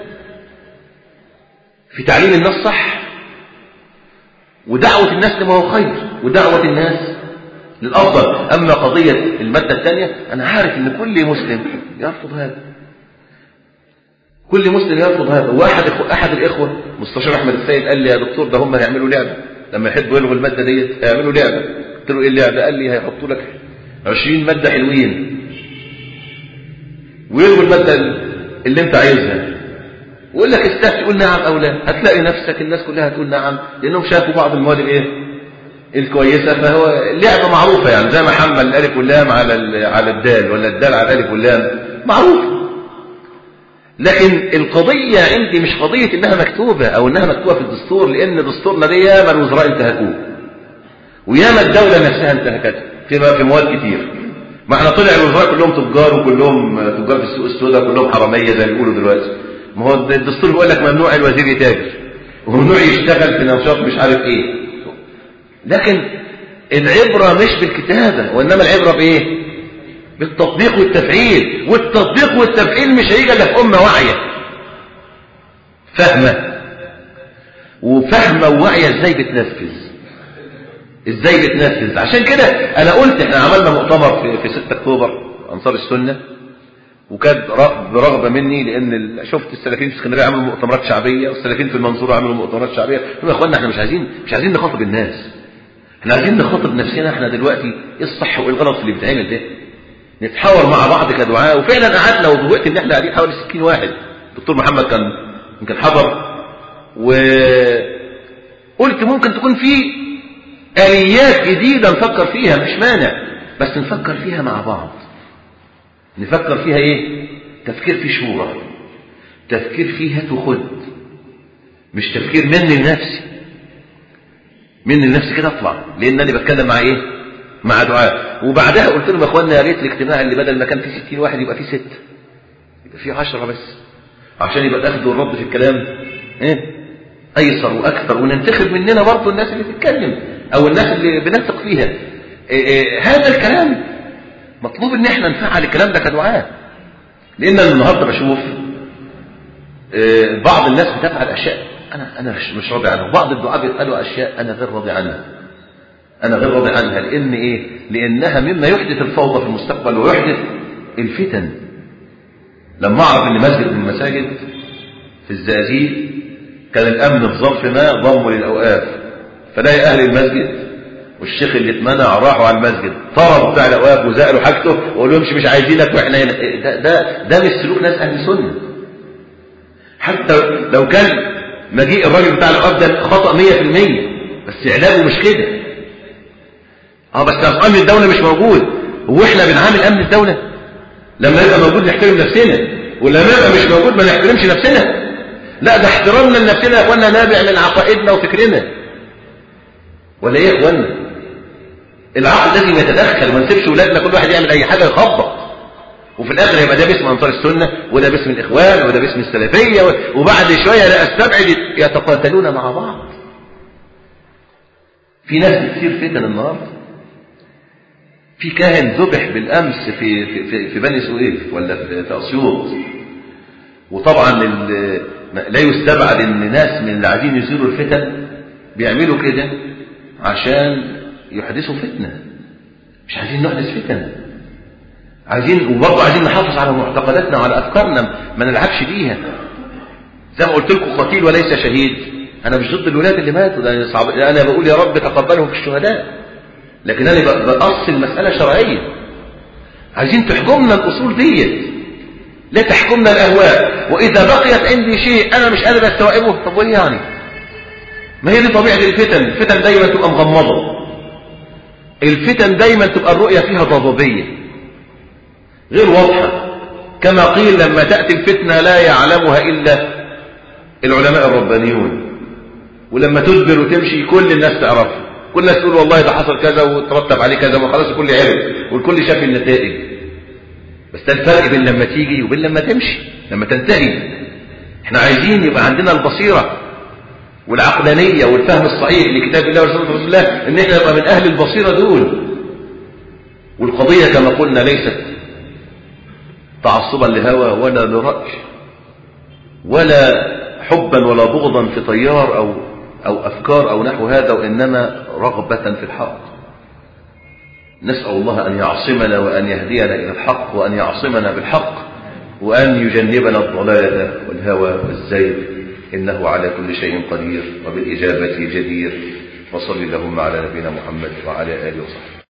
في تعليم الناس صح ودعوه الناس لما هو خير ودعوه الناس للأفضل أما قضية المادة الثانية أنا عارف أن كل مسلم يرفض هذا كل مسلم يرفض هذا واحد أحد الإخوة مستشار أحمد السيد قال لي يا دكتور ده هم هيعملوا لعبة لما يحبوا يلغوا المادة ديت هيعملوا لعبة قلت له إيه اللعبة قال لي هيحطوا لك 20 مادة حلوين ويلغوا المادة اللي أنت عايزها ويقول لك استفتي تقول نعم أو لا هتلاقي نفسك الناس كلها تقول نعم لأنهم شافوا بعض المواد الإيه الكويسة فهو لعبة معروفة يعني زي ما حمل الألف واللام على على الدال ولا الدال على الألف واللام معروف لكن القضية عندي مش قضية إنها مكتوبة أو إنها مكتوبة في الدستور لأن دستورنا دي ياما الوزراء انتهكوه وياما الدولة نفسها انتهكته في في مواد كتير ما احنا طلع الوزراء كلهم تجار وكلهم تجار في السوق السوداء كلهم حرامية زي ما بيقولوا دلوقتي ما هو الدستور بيقول لك ممنوع الوزير يتاجر وممنوع يشتغل في نشاط مش عارف ايه لكن العبرة مش بالكتابة وإنما العبرة بإيه بالتطبيق والتفعيل والتطبيق والتفعيل مش هيجي إلا في أمة واعية فاهمة وفاهمة وواعية إزاي بتنفذ إزاي بتنفذ عشان كده أنا قلت إحنا عملنا مؤتمر في, في 6 أكتوبر أنصار السنة وكان برغبة مني لأن شفت السلفيين في اسكندرية عملوا مؤتمرات شعبية والسلفيين في المنصورة عملوا مؤتمرات شعبية قلت يا إخوانا إحنا مش عايزين مش عايزين نخاطب الناس احنا عايزين نخاطب نفسنا احنا دلوقتي ايه الصح وايه الغلط اللي بيتعمل ده نتحاور مع بعض كدعاء وفعلا قعدنا وفوجئت ان احنا قاعدين حوالي 60 واحد الدكتور محمد كان يمكن حضر وقلت ممكن تكون في اليات جديده نفكر فيها مش مانع بس نفكر فيها مع بعض نفكر فيها ايه تفكير في شورى تفكير فيها تخد مش تفكير مني لنفسي مني لنفسي كده اطلع لان انا بتكلم مع ايه مع دعاء وبعدها قلت لهم يا اخوانا يا ريت الاجتماع اللي بدل ما كان فيه 60 واحد يبقى فيه ستة يبقى فيه 10 بس عشان يبقى الاخذ والرد في الكلام ايه ايسر واكثر وننتخب مننا برضه الناس اللي تتكلم او الناس اللي بنثق فيها إيه إيه هذا الكلام مطلوب ان احنا نفعل الكلام ده كدعاء لان انا النهارده بشوف إيه بعض الناس بتفعل اشياء انا انا مش, مش راضي عنها بعض الدعاء بيقالوا اشياء انا غير راضي عنها انا غير راضي عنها لان ايه لانها مما يحدث الفوضى في المستقبل ويحدث الفتن لما اعرف ان مسجد من المساجد في الزقازيق كان الامن في ظرف ما ضموا للاوقاف فلاقي اهل المسجد والشيخ اللي اتمنع راحوا على المسجد طردوا بتاع الاوقاف وزقلوا حاجته وقالوا لهمش مش عايزينك واحنا هنا ده ده ده مش سلوك ناس اهل السنه حتى لو كان مجيء الراجل بتاع الاوقاف ده خطا 100% بس علاجه مش كده اه بس امن الدوله مش موجود هو احنا بنعامل امن الدوله لما يبقى موجود نحترم نفسنا ولما يبقى مش موجود ما نحترمش نفسنا لا ده احترامنا لنفسنا يا اخوانا نابع من عقائدنا وفكرنا ولا ايه يا اخوانا العقل لازم يتدخل وما نسيبش ولادنا كل واحد يعمل اي حاجه يخبط وفي الاخر يبقى ده باسم انصار السنه وده باسم الاخوان وده باسم السلفيه وبعد شويه لا استبعد يتقاتلون مع بعض في ناس بتصير فتن النهارده في كاهن ذبح بالامس في في في, في بني سويف ولا في, في اسيوط وطبعا لا يستبعد ان ناس من اللي عايزين يثيروا الفتن بيعملوا كده عشان يحدثوا فتنه مش عايزين نحدث فتن عايزين وبرضه عايزين نحافظ على معتقداتنا وعلى افكارنا ما نلعبش بيها زي ما قلت لكم قتيل وليس شهيد انا مش ضد الولاد اللي ماتوا ده صعب انا بقول يا رب تقبلهم في الشهداء لكن انا بأصل مسألة شرعية عايزين تحكمنا الأصول ديت لا تحكمنا الأهواء وإذا بقيت عندي شيء أنا مش قادر أستوعبه طب وإيه يعني ما هي دي طبيعة الفتن الفتن دايما تبقى مغمضة الفتن دايما تبقى الرؤية فيها ضبابية غير واضحة كما قيل لما تأتي الفتنة لا يعلمها إلا العلماء الربانيون ولما تدبر وتمشي كل الناس تعرفها كل الناس تقول والله ده حصل كذا وترتب عليه كذا ما خلاص الكل عرف والكل شاف النتائج بس ده الفرق بين لما تيجي وبين لما تمشي لما تنتهي احنا عايزين يبقى عندنا البصيرة والعقلانية والفهم الصحيح لكتاب الله ورسول رسول الله ان احنا نبقى من اهل البصيرة دول والقضية كما قلنا ليست تعصبا لهوى ولا لرأي ولا حبا ولا بغضا في طيار او أو أفكار أو نحو هذا وإنما رغبة في الحق نسأل الله أن يعصمنا وأن يهدينا إلى الحق وأن يعصمنا بالحق وأن يجنبنا الضلالة والهوى والزيغ إنه على كل شيء قدير وبالإجابة جدير وصل اللهم على نبينا محمد وعلى آله وصحبه